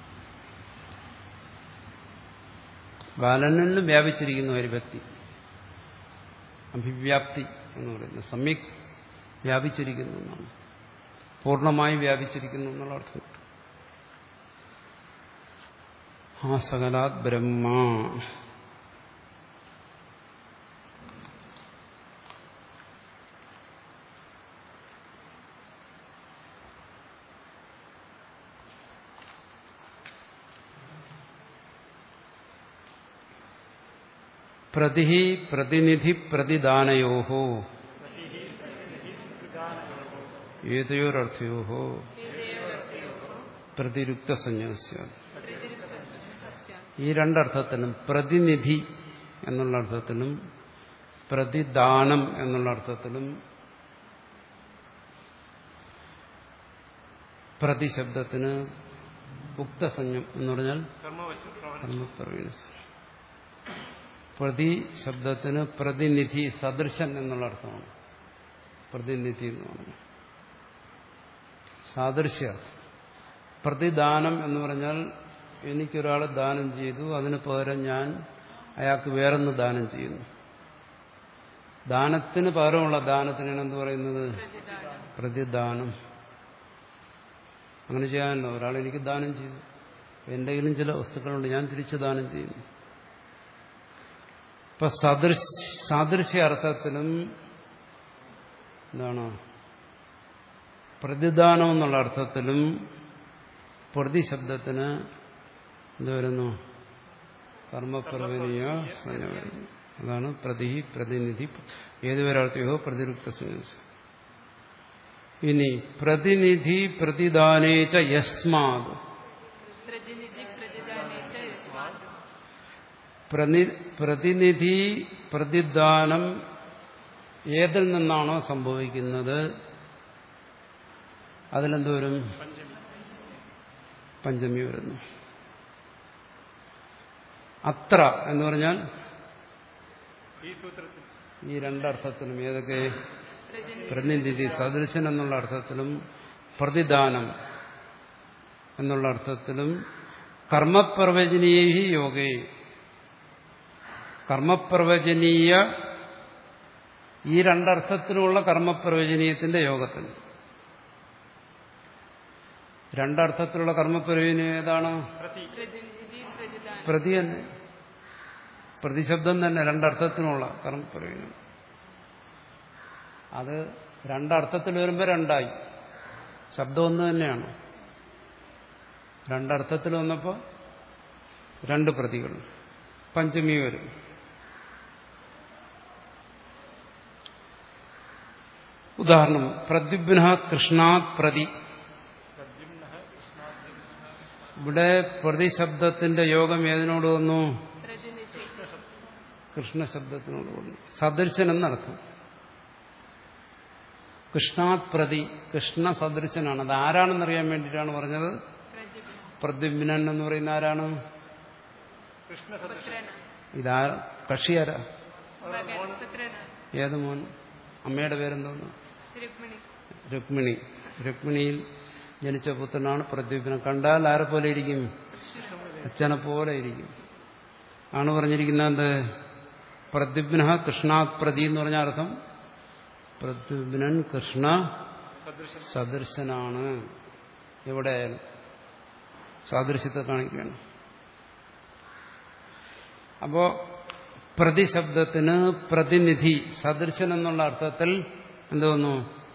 ബാലനിലും വ്യാപിച്ചിരിക്കുന്നു ഹരിഭക്തി അഭിവ്യാപ്തി എന്ന് പറയുന്നത് സമ്യക് വ്യാപിച്ചിരിക്കുന്നു എന്നാണ് പൂർണ്ണമായി വ്യാപിച്ചിരിക്കുന്നു എന്നുള്ള അർത്ഥം കിട്ടും ആ സകലാത് ബ്രഹ്മ പ്രതി പ്രതിനിധി പ്രതിദാനയോ ഏതയോരർത്ഥയോ പ്രതിരുക്ത സന്യാസ്യ ഈ രണ്ടർത്ഥത്തിലും പ്രതിനിധി എന്നുള്ള അർത്ഥത്തിലും പ്രതിദാനം എന്നുള്ള അർത്ഥത്തിലും പ്രതിശബ്ദത്തിന് ഉക്തസഞ്ജം എന്ന് പറഞ്ഞാൽ കർമ്മവശ പ്രവണ കർമ്മപ്രവീണ പ്രതി ശബ്ദത്തിന് പ്രതിനിധി സദൃശൻ എന്നുള്ള അർത്ഥമാണ് പ്രതിനിധി എന്ന് പറഞ്ഞു സാദൃശ്യ പ്രതിദാനം എന്ന് പറഞ്ഞാൽ എനിക്കൊരാൾ ദാനം ചെയ്തു അതിന് പകരം ഞാൻ അയാൾക്ക് വേറൊന്ന് ദാനം ചെയ്യുന്നു ദാനത്തിന് പകരമുള്ള ദാനത്തിനാണ് എന്ത് പറയുന്നത് പ്രതിദാനം അങ്ങനെ ചെയ്യാനല്ലോ ഒരാൾ എനിക്ക് ദാനം ചെയ്തു എന്തെങ്കിലും ചില വസ്തുക്കളുണ്ട് ഞാൻ തിരിച്ചു ദാനം ചെയ്യുന്നു ഇപ്പൊ സദൃശ സാദൃശ്യ അർത്ഥത്തിലും എന്താണ് പ്രതിദാനം എന്നുള്ള അർത്ഥത്തിലും പ്രതിശബ്ദത്തിന് എന്ത് വരുന്നു കർമ്മപ്രവനീയ സംജ്ഞ വരുന്നു അതാണ് പ്രതി പ്രതിനിധി ഏതുവരാർത്ഥയോ പ്രതിരുക്ത സംജ്ഞ ഇനി പ്രതിനിധി പ്രതിദാനേച്ച യസ്മാത് പ്രതിനിധി പ്രതിദാനേച്ച യസ്മാത് പ്രതി പ്രതിനിധി പ്രതിദാനം ഏതിൽ നിന്നാണോ സംഭവിക്കുന്നത് അതിലെന്തോരും പഞ്ചമി വരുന്നു അത്ര എന്ന് പറഞ്ഞാൽ ഈ സൂത്രത്തിൽ ഈ രണ്ടർത്ഥത്തിലും ഏതൊക്കെ പ്രതിനിധി പ്രതിനിധി സദൃശൻ എന്നുള്ള അർത്ഥത്തിലും പ്രതിദാനം എന്നുള്ള അർത്ഥത്തിലും കർമ്മപ്രവചനീയ യോഗേ കർമ്മപ്രവചനീയ ഈ രണ്ടർത്ഥത്തിലുള്ള കർമ്മപ്രവചനീയത്തിന്റെ യോഗത്തിൽ രണ്ടർത്ഥത്തിലുള്ള കർമ്മപ്രവചനീയം ഏതാണ് പ്രതി പ്രതിനിധി പ്രതിദാനം പ്രതി തന്നെ പ്രതിശബ്ദം തന്നെ രണ്ടർത്ഥത്തിനുള്ള കർമ്മപ്രവചനം അത് രണ്ടർത്ഥത്തിൽ വരുമ്പോൾ രണ്ടായി ശബ്ദം ഒന്ന് തന്നെയാണ് രണ്ടർത്ഥത്തിൽ വന്നപ്പോൾ രണ്ട് പ്രതികൾ പഞ്ചമി വരും ഉദാഹരണം പ്രദ്യുബ്ന കൃഷ്ണാത് പ്രതി ഇവിടെ പ്രതിശബ്ദത്തിന്റെ യോഗം ഏതിനോട് വന്നു പ്രതിനിധി കൃഷ്ണശബ്ദത്തിനോട് വന്നു സദൃശൻ എന്നർത്ഥം കൃഷ്ണാത് പ്രതി കൃഷ്ണ സദൃശനാണ് അത് ആരാണെന്നറിയാൻ വേണ്ടിയിട്ടാണ് പറഞ്ഞത് പ്രതിപുത്രൻ പ്രദ്യുമ്നൻ എന്ന് പറയുന്ന ആരാണ് കൃഷ്ണ പുത്രനാണ് ഇതാ കക്ഷിയാരാ മകൻ പുത്രനാണ് ഏത് മോൻ അമ്മയുടെ പേരെന്തോന്നു രുക്മിണി രുക്മിണി രുക്മിണിയിൽ ജനിച്ച പുത്രനാണ് പ്രദ്യുപ്നം കണ്ടാൽ ആരെ പോലെ ഇരിക്കും അച്ഛനെ പോലെ ഇരിക്കും ആണ് പറഞ്ഞിരിക്കുന്നത് എന്ത് പ്രദ്യുപ്ന കൃഷ്ണാത് പ്രതി എന്ന് പറഞ്ഞ അർത്ഥം പ്രദ്യുപ്നൻ കൃഷ്ണ സദൃശം സദൃശനാണ് എവിടെയായാലും സാദൃശ്യത്തെ കാണിക്കുകയാണ് അപ്പോ പ്രതിശബ്ദത്തിന് പ്രതിനിധി സദൃശൻ എന്നുള്ള അർത്ഥത്തിൽ എന്ത് വന്നു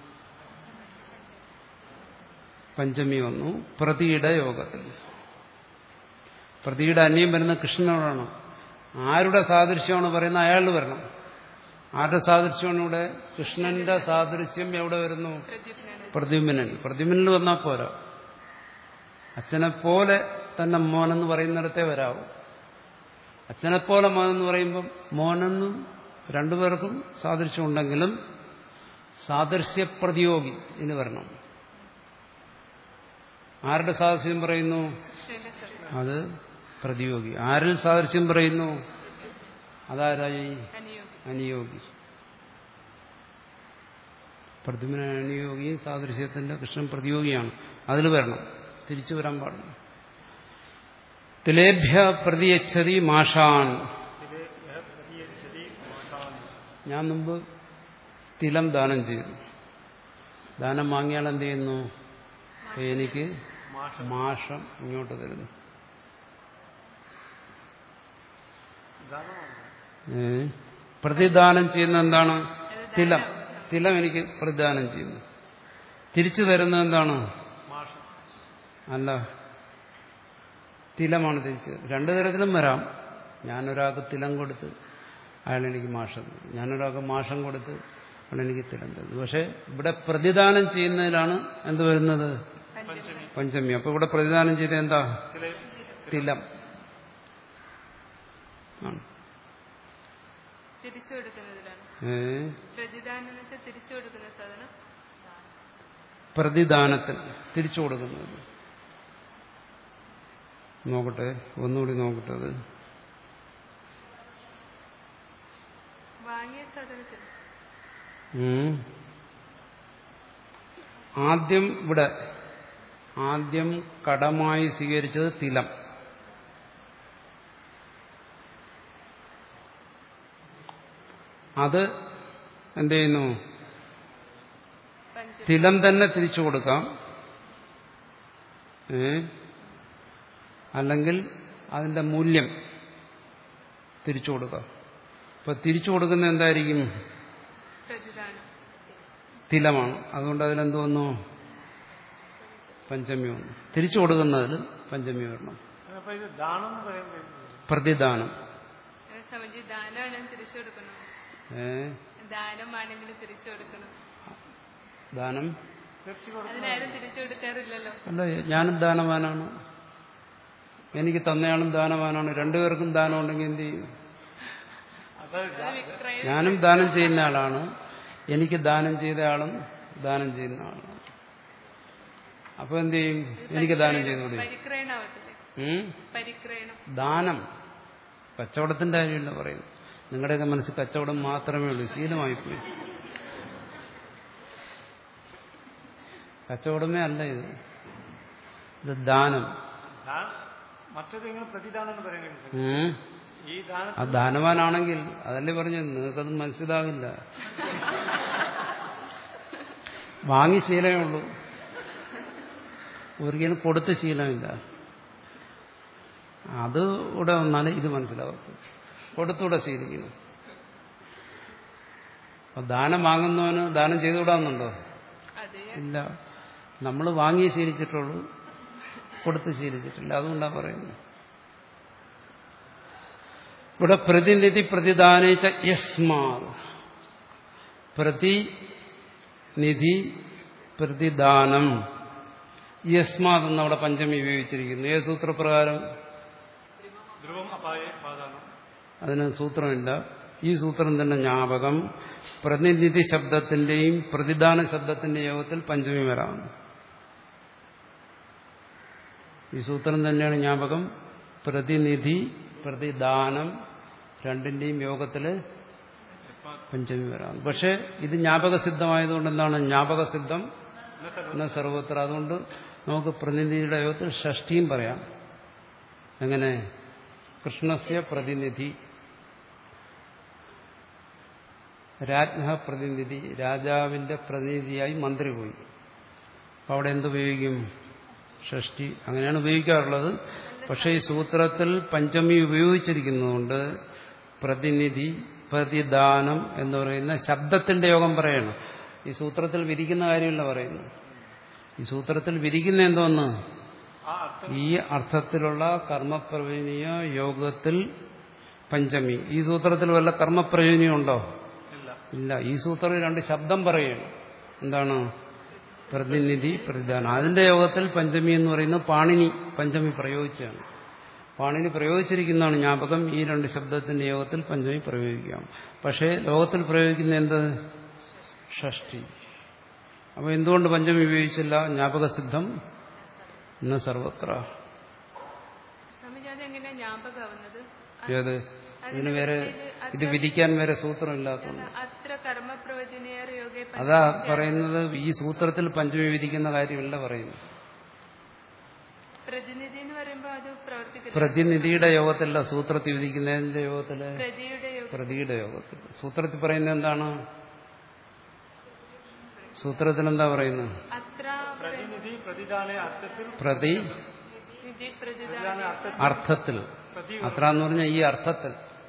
പഞ്ചമി വന്നു പ്രതിയുടെ യോഗത്തിൽ പ്രതിയുടെ അന്യം വരുന്ന കൃഷ്ണനോടാണ് ആരുടെ സാദൃശ്യമാണ് പറയുന്നത് അയാൾ വരണം ആരുടെ സാദൃശ്യമാണ് ഇവിടെ കൃഷ്ണന്റെ സാദൃശ്യം എവിടെ വരുന്നു പ്രദ്യുപ്നാണ് പ്രദ്യുമ്നൻ പ്രദ്യുമ്നിൽ വന്നാൽ പോരാ അച്ഛനെ പോലെ തന്നെ മോനെന്ന് പറയുന്നിടത്തേ വരാവൂ അച്ഛനെ പോലെ മോനെന്ന് പറയുമ്പം മോനെന്നും രണ്ടുപേർക്കും സാദൃശ്യമുണ്ടെങ്കിലും സാദൃശ്യപ്രതിയോഗി ഇനി വരണം ആരുടെ സാദൃശ്യം പറയുന്നു കൃഷ്ണന്റെ സ്വപ്നം അത് പ്രതിയോഗി ആരിൽ സാദൃശ്യം പറയുന്നു അതാരായി അനുയോഗി അനുയോഗി പ്രതിമന അനുയോഗിയും സാദൃശ്യത്തിന്റെ കൃഷ്ണൻ പ്രതിയോഗിയാണ് അതിൽ വരണം തിരിച്ചു വരാൻ പാടില്ല തിലേഭ്യ പ്രതിയച്ഛതി മാഷാൻ ഇതിലെ യഹ പ്രതിയച്ഛതി മാഷാൻ ഞാൻ മുമ്പ് തിലം ദാനം ചെയ്തു ദാനം വാങ്ങിയാൽ എന്ത് ചെയ്യുന്നു അപ്പൊ എനിക്ക് മാഷം മാഷം ഇങ്ങോട്ട് തരുന്നു ദാനമാണ് ഏ? പ്രതിദാനം ചെയ്യുന്ന എന്താണ് തിലം തിലം എനിക്ക് പ്രതിദാനം ചെയ്യുന്നു തിരിച്ചു തരുന്നത് എന്താണ് മാഷം അല്ല തിലമാണ് തിരിച്ചു രണ്ടു തരത്തിലും വരാം ഞാനൊരാൾക്ക് തിലം കൊടുത്ത് അയാൾ എനിക്ക് മാഷം തന്നു. ഞാനൊരാൾക്ക് മാഷം കൊടുത്ത് അയാൾ എനിക്ക് തിലം തന്നു പക്ഷെ ഇവിടെ പ്രതിദാനം ചെയ്യുന്നതിലാണ് എന്ത് വരുന്നത് പഞ്ചമി പഞ്ചമി അപ്പൊ ഇവിടെ പ്രതിദാനം ചെയ്ത എന്താ ഇതിലെ തിലം ആണ് തിരിച്ചു കൊടുക്കുന്നതിലാണ് ഏ പ്രതിദാനം എന്ന് വെച്ചാൽ തിരിച്ചു കൊടുക്കുന്ന സാധനം പ്രതിദാനത്തിൽ തിരിച്ചു കൊടുക്കുന്നത് നോക്കട്ടെ ഒന്നുകൂടി നോക്കട്ടെ അത് വാങ്ങിയ സാധനത്തിന് ഉം. ആദ്യം ഇവിടെ ആദ്യം കടമായി സ്വീകരിച്ചത് തിലം അത് എന്ത് ചെയ്യുന്നു പഞ്ചമി തിലം തന്നെ തിരിച്ചു കൊടുക്കാം ഏ അല്ലെങ്കിൽ അതിന്റെ മൂല്യം തിരിച്ചു കൊടുക്കാം ഇപ്പൊ തിരിച്ചു കൊടുക്കുന്ന എന്തായിരിക്കും പ്രതിദാനം തിലമാണ് അതുകൊണ്ട് അതിലെന്ത് വന്നു പഞ്ചമി വന്നു തിരിച്ചു കൊടുക്കുന്നതിൽ പഞ്ചമി വരണം അപ്പൊ ഇത് ദാനം എന്ന് പറയുന്നത് പ്രതിദാനം സമജി ദാനമാണ് തിരിച്ചു കൊടുക്കണം ഏ ദാനമാണെങ്കിലും തിരിച്ചു കൊടുക്കണം ദാനം തീർച്ച കൊടുക്കും അതിനാരും തിരിച്ചു കൊടുക്കാറില്ലല്ലോ അല്ല ഞാനും ദാനവാനാണ് എനിക്ക് തന്നയാളും ദാനവാനാണ് രണ്ടുപേർക്കും ദാനം ഉണ്ടെങ്കിൽ എന്ത് ചെയ്യും അത് അത് വിക്രയം ഞാനും ദാനം ചെയ്യുന്ന ആളാണ് എനിക്ക് ദാനം ചെയ്ത ആളും ദാനം ചെയ്യുന്ന ആളാണ് അപ്പൊ എന്ത് ചെയ്യും എനിക്ക് ദാനം ചെയ്തുകൂടി പരിക്രയണാവത്തില്ലേ ഉം? പരിക്രയണം ദാനം കച്ചവടത്തിന്റെ കാര്യമല്ല പറയുന്നു നിങ്ങളുടെയൊക്കെ മനസ്സിൽ കച്ചവടം മാത്രമേ ഉള്ളൂ ശീലമായി പോയി കച്ചവടമേ അല്ല ഇത് ഇത് ദാനം ദാ- മറ്റത് നിങ്ങൾ പ്രതിദാനം എന്ന് പറയുന്നത് ഉം? ഈ ദാനം ആ ദാനവാനാണെങ്കിൽ അതല്ലേ പറഞ്ഞു നിങ്ങൾക്കത് മനസ്സിലാകില്ല വാങ്ങി ശീലമേ ഉള്ളൂ ഒരിക്കലും കൊടുത്ത ശീലമില്ല അത് ഇവിടെ വന്നാലേ ഇത് മനസ്സിലാവത്തു കൊടുത്തൂടെ ശീലിക്കണം അപ്പൊ ദാനം വാങ്ങുന്നവന് ദാനം ചെയ്തുകൂടാന്നുണ്ടോ അതെ ഇല്ല നമ്മൾ വാങ്ങി ശീലിച്ചിട്ടുള്ളൂ കൊടുത്ത് ശീലിച്ചിട്ടില്ല അതുകൊണ്ടാണ് പറയുന്നത് ഇവിടെ പ്രതിനിധി പ്രതിദാനിച്ച യസ്മാ പ്രതിനിധി പ്രതിദാനം യസ്മാത് എന്ന് അവിടെ പഞ്ചമി ഉപയോഗിച്ചിരിക്കുന്നു ഏത് സൂത്രപ്രകാരം ധ്രുവം അപായ പാതാനം അതിന് സൂത്രമില്ല ഈ സൂത്രം തന്നെ ജ്ഞാപകം പ്രതിനിധി ശബ്ദത്തിന്റെയും പ്രതിദാന ശബ്ദത്തിന്റെയും യോഗത്തിൽ പഞ്ചമി വരാം ഈ സൂത്രം തന്നെയാണ് ജ്ഞാപകം പ്രതിനിധി പ്രതിദാനം രണ്ടിന്റെയും യോഗത്തില് പഞ്ചമി വരാം പക്ഷെ ഇത് ജ്ഞാപകസിദ്ധമായതുകൊണ്ട് എന്താണ് ജ്ഞാപകസിദ്ധം എന്ന സർവത്ര അതുകൊണ്ട് നമുക്ക് പ്രതിനിധിയുടെ യോഗത്തിൽ ഷഷ്ടിയും പറയാം എങ്ങനെ കൃഷ്ണസ്യ പ്രതിനിധി രാജ്ഞ പ്രതിനിധി രാജാവിന്റെ പ്രതിനിധിയായി മന്ത്രി പോയി അപ്പൊ അവിടെ എന്തുപയോഗിക്കും ഷഷ്ടി അങ്ങനെയാണ് ഉപയോഗിക്കാറുള്ളത് പക്ഷേ ഈ സൂത്രത്തിൽ പഞ്ചമി ഉപയോഗിച്ചിരിക്കുന്നതുകൊണ്ട് പ്രതിനിധി പ്രതിദാനം എന്ന് പറയുന്ന ശബ്ദത്തിന്റെ യോഗം പറയണം ഈ സൂത്രത്തിൽ വിരിക്കുന്ന കാര്യമല്ല പറയുന്നു ഈ സൂത്രത്തിൽ വിരിക്കുന്ന എന്തോന്ന് ആ അർത്ഥം ഈ അർത്ഥത്തിലുള്ള കർമ്മപ്രവീണിയ യോഗത്തിൽ പഞ്ചമി ഈ സൂത്രത്തിൽ വല്ല കർമ്മപ്രയോജനം ഉണ്ടോ ഇല്ല ഇല്ല ഈ സൂത്രം രണ്ട് ശബ്ദം പറയണം എന്താണ് പ്രതിനിധി പ്രതിദാനം അതിന്റെ യോഗത്തിൽ പഞ്ചമി എന്ന് പറയുന്നത് പാണിനി പഞ്ചമി പ്രയോഗിച്ചാണ് പാണിനി പ്രയോഗിച്ചിരിക്കുന്നതാണ് ജ്ഞാപകം ഈ രണ്ട് ശബ്ദത്തിന്റെ യോഗത്തിൽ പഞ്ചമി പ്രയോഗിക്കാം പക്ഷേ ലോകത്തിൽ പ്രയോഗിക്കുന്ന എന്ത് ഷഷ്ടി അപ്പോൾ എന്തുകൊണ്ട് പഞ്ചമി ഉപയോഗിച്ചില്ല ജ്ഞാപകസിദ്ധം ഇന്ന് സർവത്ര സ്വാമിജി അതെങ്ങനെയാ ജ്ഞാപകമാവുന്നത് ഏത് ഇതിന് വേറെ ഇത് വിധിക്കാൻ വേറെ സൂത്രമില്ലാത്തതുകൊണ്ട് അത്ര കർമ്മപ്രവചനേർ യോഗെ അതാ പറയുന്നത് ഈ സൂത്രത്തിൽ പഞ്ചമി വിധിക്കുന്ന കാര്യമല്ല പറയുന്നത് പ്രതിനിധി എന്ന് പറയുമ്പോ അത് പ്രവർത്തിക്കില്ല പ്രതിനിധിയുടെ യോഗത്തിലല്ല സൂത്രത്തിൽ വിധിക്കുന്നതിന്റെ യോഗത്തില് പ്രതിയുടെ യോഗം പ്രതിയുടെ യോഗത്തിൽ സൂത്രത്തിൽ പറയുന്നത് എന്താണ് സൂത്രത്തിൽ എന്താ പറയുന്നത് അത്ര പ്രതിനിധി പ്രതിദാന അർത്ഥത്തിൽ പ്രതി നിധി പ്രതിദാന പ്രതിദാന അർത്ഥത്തിൽ അർത്ഥത്തിൽ പ്രതി അത്ര എന്ന് പറഞ്ഞാൽ ഈ അർത്ഥത്തിൽ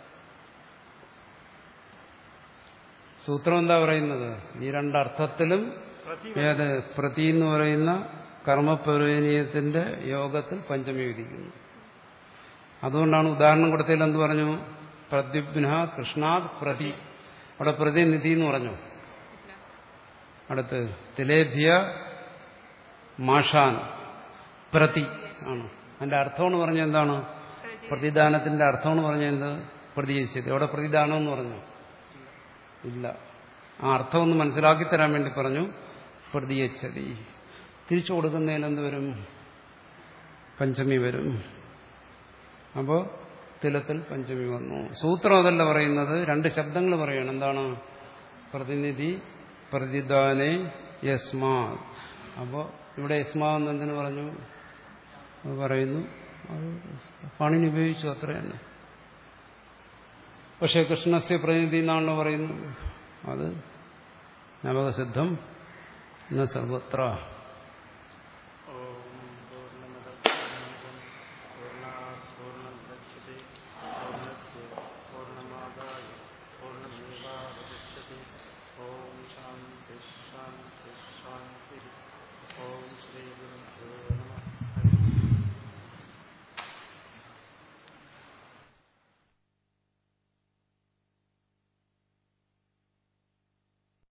സൂത്രം എന്താ പറയുന്നത് ഈ രണ്ടർത്ഥത്തിലും പ്രതി ഏത് പ്രതി എന്ന് പറയുന്ന കർമ്മപ്രയോജനീയത്തിന്റെ യോഗത്തിൽ പഞ്ചമി വിധിക്കുന്നു അതുകൊണ്ടാണ് ഉദാഹരണം കൊടുത്തതിൽ എന്ത് പറഞ്ഞു പ്രദ്യുപ്ന കൃഷ്ണാത് പ്രതി അവിടെ പ്രതിനിധി എന്ന് പറഞ്ഞു അടുത്ത് തിലേഭ്യ മാഷാൻ പ്രതി ആണ് അതിന്റെ അർത്ഥമെന്ന് പറഞ്ഞ എന്താണ് പ്രതിദാനത്തിന്റെ അർത്ഥമെന്ന് പറഞ്ഞ എന്ത് പ്രതികരിച്ചത് എവിടെ പ്രതിദാനം എന്ന് പറഞ്ഞു ഇല്ല ആ അർത്ഥം ഒന്ന് മനസ്സിലാക്കി തരാൻ വേണ്ടി പറഞ്ഞു പ്രതിയച്ചതി തിരിച്ചു കൊടുക്കുന്നതിൽ എന്ത് വരും പഞ്ചമി വരും അപ്പോൾ തിലത്തിൽ പഞ്ചമി വന്നു സൂത്രം അതല്ല പറയുന്നത് രണ്ട് ശബ്ദങ്ങൾ പറയണം എന്താണ് പ്രതിനിധി പ്രതിദാനെ യസ്മാ അപ്പോൾ ഇവിടെ യസ്മാ എന്ന് എന്തിനു പറഞ്ഞു അത് പറയുന്നു അത് പണിന് ഉപയോഗിച്ചു അത്ര തന്നെ പക്ഷേ കൃഷ്ണസ്യ പ്രതിനിധി എന്നാണല്ലോ പറയുന്നത് അത് നവകസിദ്ധം എന്ന സർവത്ര